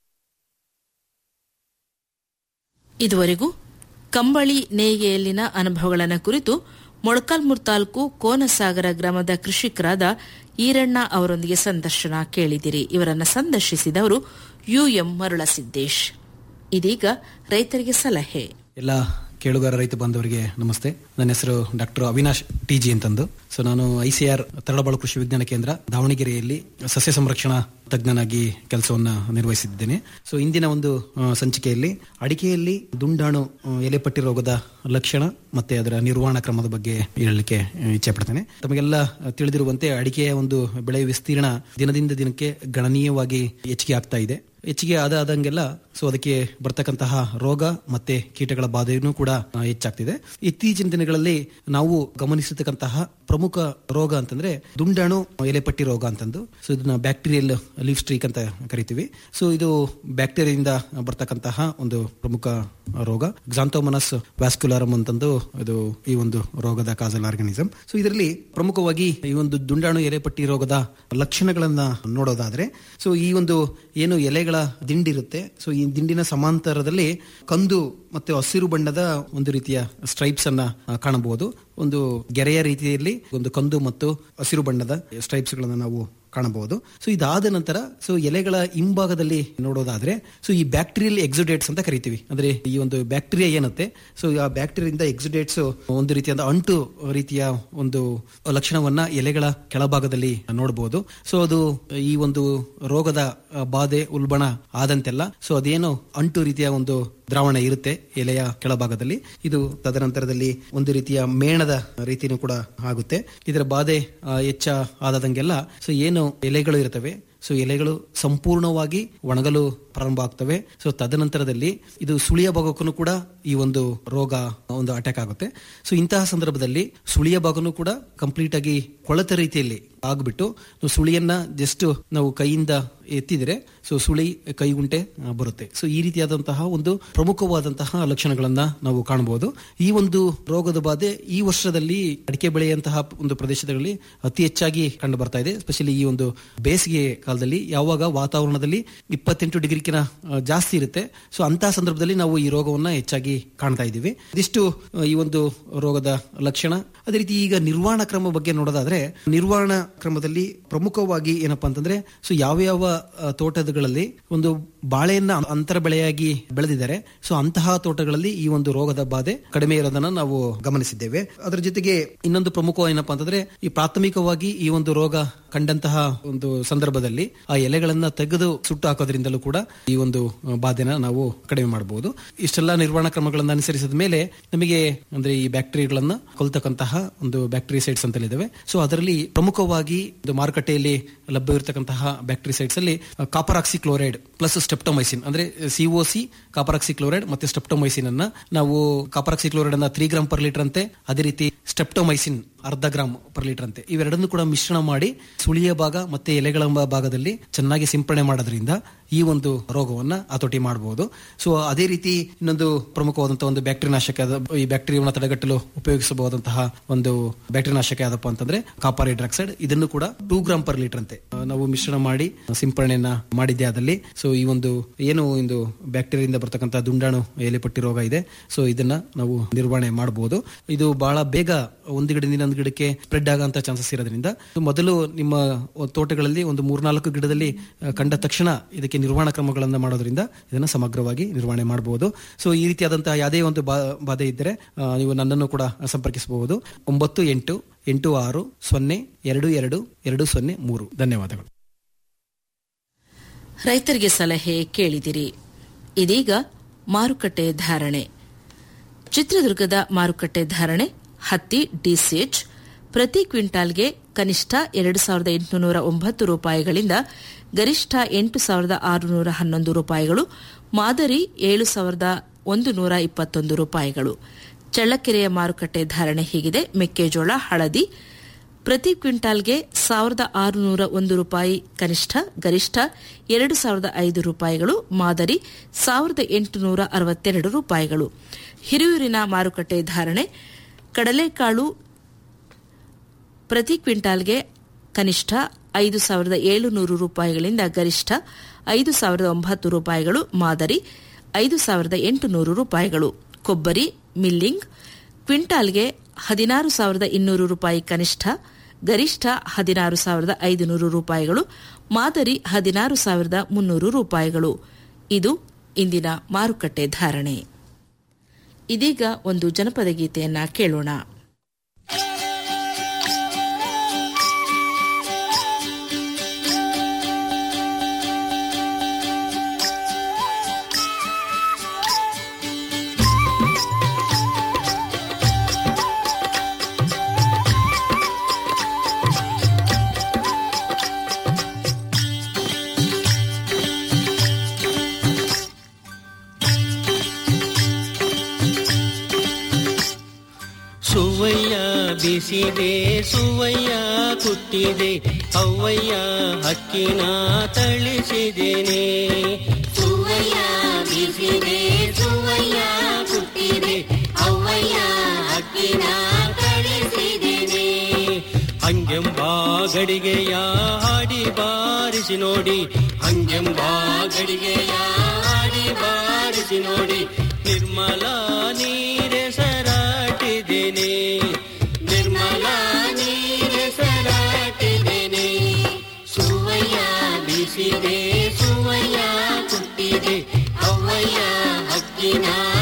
ಇದುವರೆಗೂ ಕಂಬಳಿ ನೇಯ್ಗೆಯಲ್ಲಿನ ಅನುಭವಗಳನ್ನು ಕುರಿತು ಮೊಳಕಾಲ್ಮೂರು ತಾಲೂಕು ಕೋನಸಾಗರ ಗ್ರಾಮದ ಕೃಷಿಕರಾದ ಈರಣ್ಣ ಅವರೊಂದಿಗೆ ಸಂದರ್ಶನ ಕೇಳಿದಿರಿ ಇವರನ್ನ ಸಂದರ್ಶಿಸಿದವರು ಯುಎಂ ಮರುಳಸಿದ್ದೇಶ್ ಇದೀಗ ರೈತರಿಗೆ ಸಲಹೆ ಎಲ್ಲ ಕೇಳುಗಾರ ರೈತ ಬಾಂಧವರಿಗೆ ನಮಸ್ತೆ ನನ್ನ ಹೆಸರು ಡಾಕ್ಟರ್ ಅವಿನಾಶ್ ಟಿ ಜಿ ಅಂತಂದು ಸೊ ನಾನು ಐಸಿಆರ್ ತರಳಬಾಳು ಕೃಷಿ ವಿಜ್ಞಾನ ಕೇಂದ್ರ ದಾವಣಗೆರೆಯಲ್ಲಿ ಸಸ್ಯ ಸಂರಕ್ಷಣಾ ತಜ್ಞನಾಗಿ ಕೆಲಸವನ್ನ ನಿರ್ವಹಿಸಿದ್ದೇನೆ ಸೊ ಇಂದಿನ ಒಂದು ಆ, ಸಂಚಿಕೆಯಲ್ಲಿ ಅಡಿಕೆಯಲ್ಲಿ ದುಂಡಾಣು ಆ, ಎಲೆಪಟ್ಟಿ ರೋಗದ ಲಕ್ಷಣ ಮತ್ತೆ ಅದರ ನಿರ್ವಹಣಾ ಕ್ರಮದ ಬಗ್ಗೆ ಹೇಳಲಿಕ್ಕೆ ಆ, ಇಚ್ಛೆ ಪಡ್ತೇನೆ ತಮಗೆಲ್ಲ ತಿಳಿದಿರುವಂತೆ ಅಡಿಕೆಯ ಒಂದು ಬೆಳೆ ವಿಸ್ತೀರ್ಣ ದಿನದಿಂದ ದಿನಕ್ಕೆ ಗಣನೀಯವಾಗಿ ಹೆಚ್ಚಿಗೆ ಆಗ್ತಾ ಇದೆ ಹೆಚ್ಚಿಗೆ ಆದ ಆದಂಗೆಲ್ಲ ಸೊ ಅದಕ್ಕೆ ಬರ್ತಕ್ಕಂತಹ ರೋಗ ಮತ್ತೆ ಕೀಟಗಳ ಬಾಧೆಯೂ ಕೂಡ ಆ, ಹೆಚ್ಚಾಗ್ತಿದೆ ಇತ್ತೀಚಿನ ದಿನಗಳಲ್ಲಿ ನಾವು ಗಮನಿಸತಕ್ಕಂತಹ ಪ್ರಮುಖ ರೋಗ ಅಂತಂದ್ರೆ ದುಂಡಾಣು ಎಲೆಪಟ್ಟಿ ರೋಗ ಅಂತಂದು ಸೊ ಇದನ್ನ ಬ್ಯಾಕ್ಟೀರಿಯಲ್ ಲೀಫ್ ಸ್ಟ್ರೀಕ್ ಅಂತ ಕರಿತೀವಿ ಸೊ ಇದು ಬ್ಯಾಕ್ಟೀರಿಯಾದಿಂದ ಬರ್ತಕ್ಕಂತಹ ಒಂದು ಪ್ರಮುಖ ರೋಗ ಗ್ಸಾಂಥೋಮನಸ್ ವ್ಯಾಸ್ಕ್ಯುಲಾರಮ್ ಅಂತಂದು ಇದು ಈ ಒಂದು ರೋಗದ ಕಾಸಲ್ ಆರ್ಗನಿಸಮ್ ಸೊ ಇದರಲ್ಲಿ ಪ್ರಮುಖವಾಗಿ ಈ ಒಂದು ದುಂಡಾಣು ಎಲೆಪಟ್ಟಿ ರೋಗದ ಲಕ್ಷಣಗಳನ್ನ ನೋಡೋದಾದ್ರೆ ಸೊ ಈ ಒಂದು ಏನು ಎಲೆಗಳ ದಿಂಡಿರುತ್ತೆ ಸೊ ಈ ದಿಂಡಿನ ಸಮಾಂತರದಲ್ಲಿ ಕಂದು ಮತ್ತೆ ಹಸಿರು ಬಣ್ಣದ ಒಂದು ರೀತಿಯ ಸ್ಟ್ರೈಪ್ಸ್ ಅನ್ನ ಆ, ಕಾಣಬಹುದು ಒಂದು ಗೆರೆಯ ರೀತಿಯಲ್ಲಿ ಒಂದು ಕಂದು ಮತ್ತು ಹಸಿರು ಬಣ್ಣದ ಸ್ಟ್ರೈಪ್ಸ್ ಗಳನ್ನ ನಾವು ಕಾಣಬಹುದು ಸೊ ಇದಾದ ನಂತರ ಸೊ ಎಲೆಗಳ ಹಿಂಭಾಗದಲ್ಲಿ ನೋಡೋದಾದ್ರೆ ಸೊ ಈ ಬ್ಯಾಕ್ಟೀರಿಯಲ್ ಎಕ್ಸುಡೇಟ್ಸ್ ಅಂತ ಕರಿತೀವಿ ಅಂದ್ರೆ ಈ ಒಂದು ಬ್ಯಾಕ್ಟೀರಿಯಾ ಏನತ್ತೆ ಸೊ ಆ ಬ್ಯಾಕ್ಟೀರಿಯಿಂದ ಎಕ್ಸುಡೇಟ್ಸ್ ಒಂದು ರೀತಿಯಾದ ಅಂಟು ರೀತಿಯ ಒಂದು ಲಕ್ಷಣವನ್ನ ಎಲೆಗಳ ಕೆಳಭಾಗದಲ್ಲಿ ನೋಡಬಹುದು ಸೊ ಅದು ಈ ಒಂದು ರೋಗದ ಆ, ಬಾಧೆ ಉಲ್ಬಣ ಆದಂತೆಲ್ಲ ಸೊ ಅದೇನು ಅಂಟು ರೀತಿಯ ಒಂದು ದ್ರಾವಣ ಇರುತ್ತೆ ಎಲೆಯ ಕೆಳಭಾಗದಲ್ಲಿ ಇದು ತದನಂತರದಲ್ಲಿ ಒಂದು ರೀತಿಯ ಮೇಣದ ರೀತಿನೂ ಕೂಡ ಆಗುತ್ತೆ ಇದರ ಬಾಧೆ ಆ, ಹೆಚ್ಚ ಆದಂಗೆಲ್ಲ ಸೊ ಏನು ಎಲೆಗಳು ಇರ್ತವೆ ಸೊ ಎಲೆಗಳು ಸಂಪೂರ್ಣವಾಗಿ ಒಣಗಲು ಪ್ರಾರಂಭ ಆಗ್ತವೆ ಸೊ ತದನಂತರದಲ್ಲಿ ಇದು ಸುಳಿಯ ಭಾಗಕ್ಕೂ ಕೂಡ ಈ ಒಂದು ರೋಗ ಒಂದು ಅಟ್ಯಾಕ್ ಆಗುತ್ತೆ ಸೊ ಇಂತಹ ಸಂದರ್ಭದಲ್ಲಿ ಸುಳಿಯ ಭಾಗನೂ ಕೂಡ ಕಂಪ್ಲೀಟ್ ಆಗಿ ಕೊಳೆತ ರೀತಿಯಲ್ಲಿ ಆಗ್ಬಿಟ್ಟು ನಾವು ಸುಳಿಯನ್ನ ಜಸ್ಟ್ ನಾವು ಕೈಯಿಂದ ಎತ್ತಿದ್ರೆ ಸೊ ಸುಳಿ ಕೈಗುಂಟೆ ಆ, ಬರುತ್ತೆ ಸೊ ಈ ರೀತಿಯಾದಂತಹ ಒಂದು ಪ್ರಮುಖವಾದಂತಹ ಲಕ್ಷಣಗಳನ್ನ ನಾವು ಕಾಣಬಹುದು ಈ ಒಂದು ರೋಗದ ಬಾಧೆ ಈ ವರ್ಷದಲ್ಲಿ ಅಡಿಕೆ ಬೆಳೆಯಂತಹ ಒಂದು ಪ್ರದೇಶದಲ್ಲಿ ಅತಿ ಹೆಚ್ಚಾಗಿ ಕಂಡು ಬರ್ತಾ ಇದೆ ಸ್ಪೆಷಲಿ ಈ ಒಂದು ಬೇಸಿಗೆ ಕಾಲದಲ್ಲಿ ಯಾವಾಗ ವಾತಾವರಣದಲ್ಲಿ ಇಪ್ಪತ್ತೆಂಟು ಡಿಗ್ರಿಕಿನ ಆ, ಜಾಸ್ತಿ ಇರುತ್ತೆ ಸೊ ಅಂತಹ ಸಂದರ್ಭದಲ್ಲಿ ನಾವು ಈ ರೋಗವನ್ನ ಹೆಚ್ಚಾಗಿ ಕಾಣ್ತಾ ಇದ್ದೀವಿ ಇದಿಷ್ಟು ಆ, ಈ ಒಂದು ರೋಗದ ಲಕ್ಷಣ ಅದೇ ರೀತಿ ಈಗ ನಿರ್ವಹಣಾ ಕ್ರಮ ಬಗ್ಗೆ ನೋಡೋದಾದ್ರೆ ನಿರ್ವಹಣಾ ಕ್ರಮದಲ್ಲಿ ಪ್ರಮುಖವಾಗಿ ಏನಪ್ಪಾ ಅಂತಂದ್ರೆ ಸೊ ಯಾವ ಯಾವ ಆ, ತೋಟಗಳಲ್ಲಿ ಒಂದು ಬಾಳೆಯನ್ನ ಅಂತರ ಬೆಳೆಯಾಗಿ ಬೆಳೆದಿದ್ದಾರೆ ಸೊ ಅಂತಹ ತೋಟಗಳಲ್ಲಿ ಈ ಒಂದು ರೋಗದ ಬಾಧೆ ಕಡಿಮೆ ಇರೋದನ್ನ ನಾವು ಗಮನಿಸಿದ್ದೇವೆ ಅದರ ಜೊತೆಗೆ ಇನ್ನೊಂದು ಪ್ರಮುಖ ಏನಪ್ಪಾ ಅಂತಂದ್ರೆ ಈ ಪ್ರಾಥಮಿಕವಾಗಿ ಈ ಒಂದು ರೋಗ ಕಂಡಂತಹ ಒಂದು ಸಂದರ್ಭದಲ್ಲಿ ಆ ಎಲೆಗಳನ್ನ ತೆಗೆದು ಸುಟ್ಟು ಹಾಕೋದ್ರಿಂದಲೂ ಕೂಡ ಈ ಒಂದು ಆ, ಬಾಧೆನ ನಾವು ಕಡಿಮೆ ಮಾಡಬಹುದು ಇಷ್ಟೆಲ್ಲ ನಿರ್ವಹಣಾ ಕ್ರಮಗಳನ್ನು ಅನುಸರಿಸಿದ ಮೇಲೆ ನಮಗೆ ಅಂದ್ರೆ ಈ ಬ್ಯಾಕ್ಟೀರಿಯಾಗಳನ್ನ ಕೊಲ್ತಕ್ಕಂತಹ ಒಂದು ಬ್ಯಾಕ್ಟೀರಿಸೈಡ್ಸ್ ಅಂತ ಇದಾವೆ ಸೊ ಅದರಲ್ಲಿ ಪ್ರಮುಖವಾಗಿ ಒಂದು ಮಾರುಕಟ್ಟೆಯಲ್ಲಿ ಲಭ್ಯವಿರತಕ್ಕಂತಹ ಬ್ಯಾಕ್ಟೀರಿಸೈಡ್ಸ್ ಅಲ್ಲಿ ಕಾಪರ್ ಕ್ಲೋರೈಡ್ ಪ್ಲಸ್ ಸ್ಟೆಪ್ಟೊಮೈಸಿನ್ ಅಂದ್ರೆ ಸಿಒಸಿ ಕಾಪರ್ ಕ್ಲೋರೈಡ್ ಮತ್ತೆ ಸ್ಟೆಪ್ಟೊಮೈಸಿನ್ ಅನ್ನ ನಾವು ಕಾಪರ್ ಕ್ಲೋರೈಡ್ ಅನ್ನ ತ್ರೀ ಗ್ರಾಮ್ ಪರ್ ಲೀಟರ್ ಅಂತೆ ಅದೇ ರೀತಿ ಸ್ಟೆಪ್ಟೊಮೈಸಿನ್ ಅರ್ಧ ಗ್ರಾಮ್ ಪರ್ ಲೀಟರ್ ಅಂತೆ ಇವೆರಡನ್ನು ಕೂಡ ಮಿಶ್ರಣ ಮಾಡಿ ಸುಳಿಯ ಭಾಗ ಮತ್ತೆ ಎಲೆಗಳ ಭಾಗದಲ್ಲಿ ಚೆನ್ನಾಗಿ ಸಿಂಪಡಣೆ ಮಾಡೋದ್ರಿಂದ ಈ ಒಂದು ರೋಗವನ್ನ ಹತೋಟಿ ಮಾಡಬಹುದು ಸೊ ಅದೇ ರೀತಿ ಇನ್ನೊಂದು ಪ್ರಮುಖವಾದಂತಹ ಒಂದು ಬ್ಯಾಕ್ಟೀರಿಯಾ ನಾಶಕ ಅದ- ಈ ಬ್ಯಾಕ್ಟೀರಿಯಾವನ್ನು ತಡೆಗಟ್ಟಲು ಉಪಯೋಗಿಸಬಹುದಂತಹ ಒಂದು ಬ್ಯಾಕ್ಟೀರಿಯಾ ನಾಶಕ ಯಾವ್ದಪ್ಪ ಅಂತಂದ್ರೆ ಕಾಪರ್ ಹೈಡ್ರಾಕ್ಸೈಡ್ ಇದನ್ನು ಕೂಡ ಟೂ ಗ್ರಾಮ್ ಪರ್ ಲೀಟರ್ ಅಂತೆ ಆ, ನಾವು ಮಿಶ್ರಣ ಮಾಡಿ ಸಿಂಪರಣೆಯನ್ನ ಮಾಡಿದ್ದೆ ಆದಲ್ಲಿ ಸೊ ಈ ಒಂದು ಏನು ಒಂದು ಬ್ಯಾಕ್ಟೀರಿಯಿಂದ ಬರ್ತಕ್ಕಂಥ ದುಂಡಾಣು ಎಲೆಪಟ್ಟಿ ರೋಗ ಇದೆ ಸೊ ಇದನ್ನ ನಾವು ನಿರ್ವಹಣೆ ಮಾಡಬಹುದು ಇದು ಬಹಳ ಬೇಗ ಒಂದು ಗಿಡದಿಂದ ಒಂದು ಗಿಡಕ್ಕೆ ಸ್ಪ್ರೆಡ್ ಆಗಂತ ಚಾನ್ಸಸ್ ಇರೋದ್ರಿಂದ ಮೊದಲು ನಿಮ್ಮ ತೋಟಗಳಲ್ಲಿ ಒಂದು ಮೂರ್ನಾಲ್ಕು ಗಿಡದಲ್ಲಿ ಆ, ಕಂಡ ತಕ್ಷಣ ಇದಕ್ಕೆ ನಿರ್ವಹಣಾ ಕ್ರಮಗಳನ್ನು ಮಾಡೋದ್ರಿಂದ ಇದನ್ನ ಸಮಗ್ರವಾಗಿ ನಿರ್ವಹಣೆ ಮಾಡಬಹುದು ಸೊ ಈ ರೀತಿಯಾದಂತಹ ಯಾವುದೇ ಒಂದು ಬಾ- ಬಾಧೆ ಇದ್ದರೆ ಆ, ನೀವು ನನ್ನನ್ನು ಕೂಡ ಸಂಪರ್ಕಿಸಬಹುದು ಒಂಬತ್ತು ಎಂಟು ಎಂಟು ಆರು ಸೊನ್ನೆ ಎರಡು ಎರಡು ಎರಡು ಸೊನ್ನೆ ಮೂರು ಧನ್ಯವಾದಗಳು ರೈತರಿಗೆ ಸಲಹೆ ಕೇಳಿದಿರಿ ಇದೀಗ ಮಾರುಕಟ್ಟೆ ಧಾರಣೆ ಚಿತ್ರದುರ್ಗದ ಮಾರುಕಟ್ಟೆ ಧಾರಣೆ ಹತ್ತಿ ಡಿಸಿಎಚ್ ಪ್ರತಿ ಕ್ವಿಂಟಾಲ್ಗೆ ಕನಿಷ್ಠ ಎರಡು ಸಾವಿರದ ಎಂಟುನೂರ ಒಂಬತ್ತು ರೂಪಾಯಿಗಳಿಂದ ಗರಿಷ್ಠ ಎಂಟು ಸಾವಿರದ ಆರುನೂರ ಹನ್ನೊಂದು ರೂಪಾಯಿಗಳು ಮಾದರಿ ಏಳು ಸಾವಿರದ ಒಂದು ನೂರ ಇಪ್ಪತ್ತೊಂದು ರೂಪಾಯಿಗಳು ಚಳ್ಳಕೆರೆಯ ಮಾರುಕಟ್ಟೆ ಧಾರಣೆ ಹೀಗಿದೆ ಮೆಕ್ಕೆಜೋಳ ಹಳದಿ ಪ್ರತಿ ಕ್ವಿಂಟಾಲ್ಗೆ ಸಾವಿರದ ಆರುನೂರ ಒಂದು ರೂಪಾಯಿ ಕನಿಷ್ಠ ಗರಿಷ್ಠ ಎರಡು ಸಾವಿರದ ಐದು ರೂಪಾಯಿಗಳು ಮಾದರಿ ಸಾವಿರದ ಎಂಟುನೂರ ಅರವತ್ತೆರಡು ರೂಪಾಯಿಗಳು ಹಿರಿಯೂರಿನ ಮಾರುಕಟ್ಟೆ ಧಾರಣೆ ಕಡಲೆಕಾಳು ಪ್ರತಿ ಕ್ವಿಂಟಾಲ್ಗೆ ಕನಿಷ್ಠ ಐದು ಸಾವಿರದ ಏಳುನೂರು ರೂಪಾಯಿಗಳಿಂದ ಗರಿಷ್ಠ ಐದು ಸಾವಿರದ ಒಂಬತ್ತು ರೂಪಾಯಿಗಳು ಮಾದರಿ ಐದು ಸಾವಿರದ ಎಂಟುನೂರು ರೂಪಾಯಿಗಳು ಕೊಬ್ಬರಿ ಮಿಲ್ಲಿಂಗ್ ಕ್ವಿಂಟಾಲ್ಗೆ ಹದಿನಾರು ಸಾವಿರದ ಇನ್ನೂರು ರೂಪಾಯಿ ಕನಿಷ್ಠ ಗರಿಷ್ಠ ಹದಿನಾರು ಸಾವಿರದ ಐದುನೂರು ರೂಪಾಯಿಗಳು ಮಾದರಿ ಹದಿನಾರು ಸಾವಿರದ ಮುನ್ನೂರು ರೂಪಾಯಿಗಳು ಇದು ಇಂದಿನ ಮಾರುಕಟ್ಟೆ ಧಾರಣೆ ಇದೀಗ ಒಂದು ಜನಪದ ಗೀತೆಯನ್ನ ಕೇಳೋಣ ಸುವಯ್ಯ ಬಿಸಿದೆ ಸುವಯ್ಯ ಕುಟ್ಟಿದೆ ಅವ್ವಯ್ಯ ಹಕ್ಕಿನ ತಳಿಸಿದೇನೆ ಸುವಯ್ಯ ಬಿಸಿದೆ ಸುವಯ್ಯ ಕುಟ್ಟಿದೆ ಅವ್ವಯ್ಯ ಹಕ್ಕಿನ ತಳಿಸಿದೇನೆ ಹಂಗೆಂಬ ಗಡಿಗೆಯ ಹಾಡಿ ಬಾರಿಸಿ ನೋಡಿ ಹಂಗೆಂಬ ಗಡಿಗೆಯ ಹಾಡಿ ಬಾರಿಸಿ ನೋಡಿ ನಿರ್ಮಲ ನೀರೆ ಸರಾಟಿದ್ದೇನೆ ನಿರ್ಮಲ ನೀರೆ ಸರಾಟಿದ್ದೇನೆ ಸುವಯ್ಯ ಬಿಸಿದೆ ಸುವಯ್ಯ ಕುಟ್ಟಿದೆ ಅವ್ವಯ್ಯ ಹಕ್ಕಿನ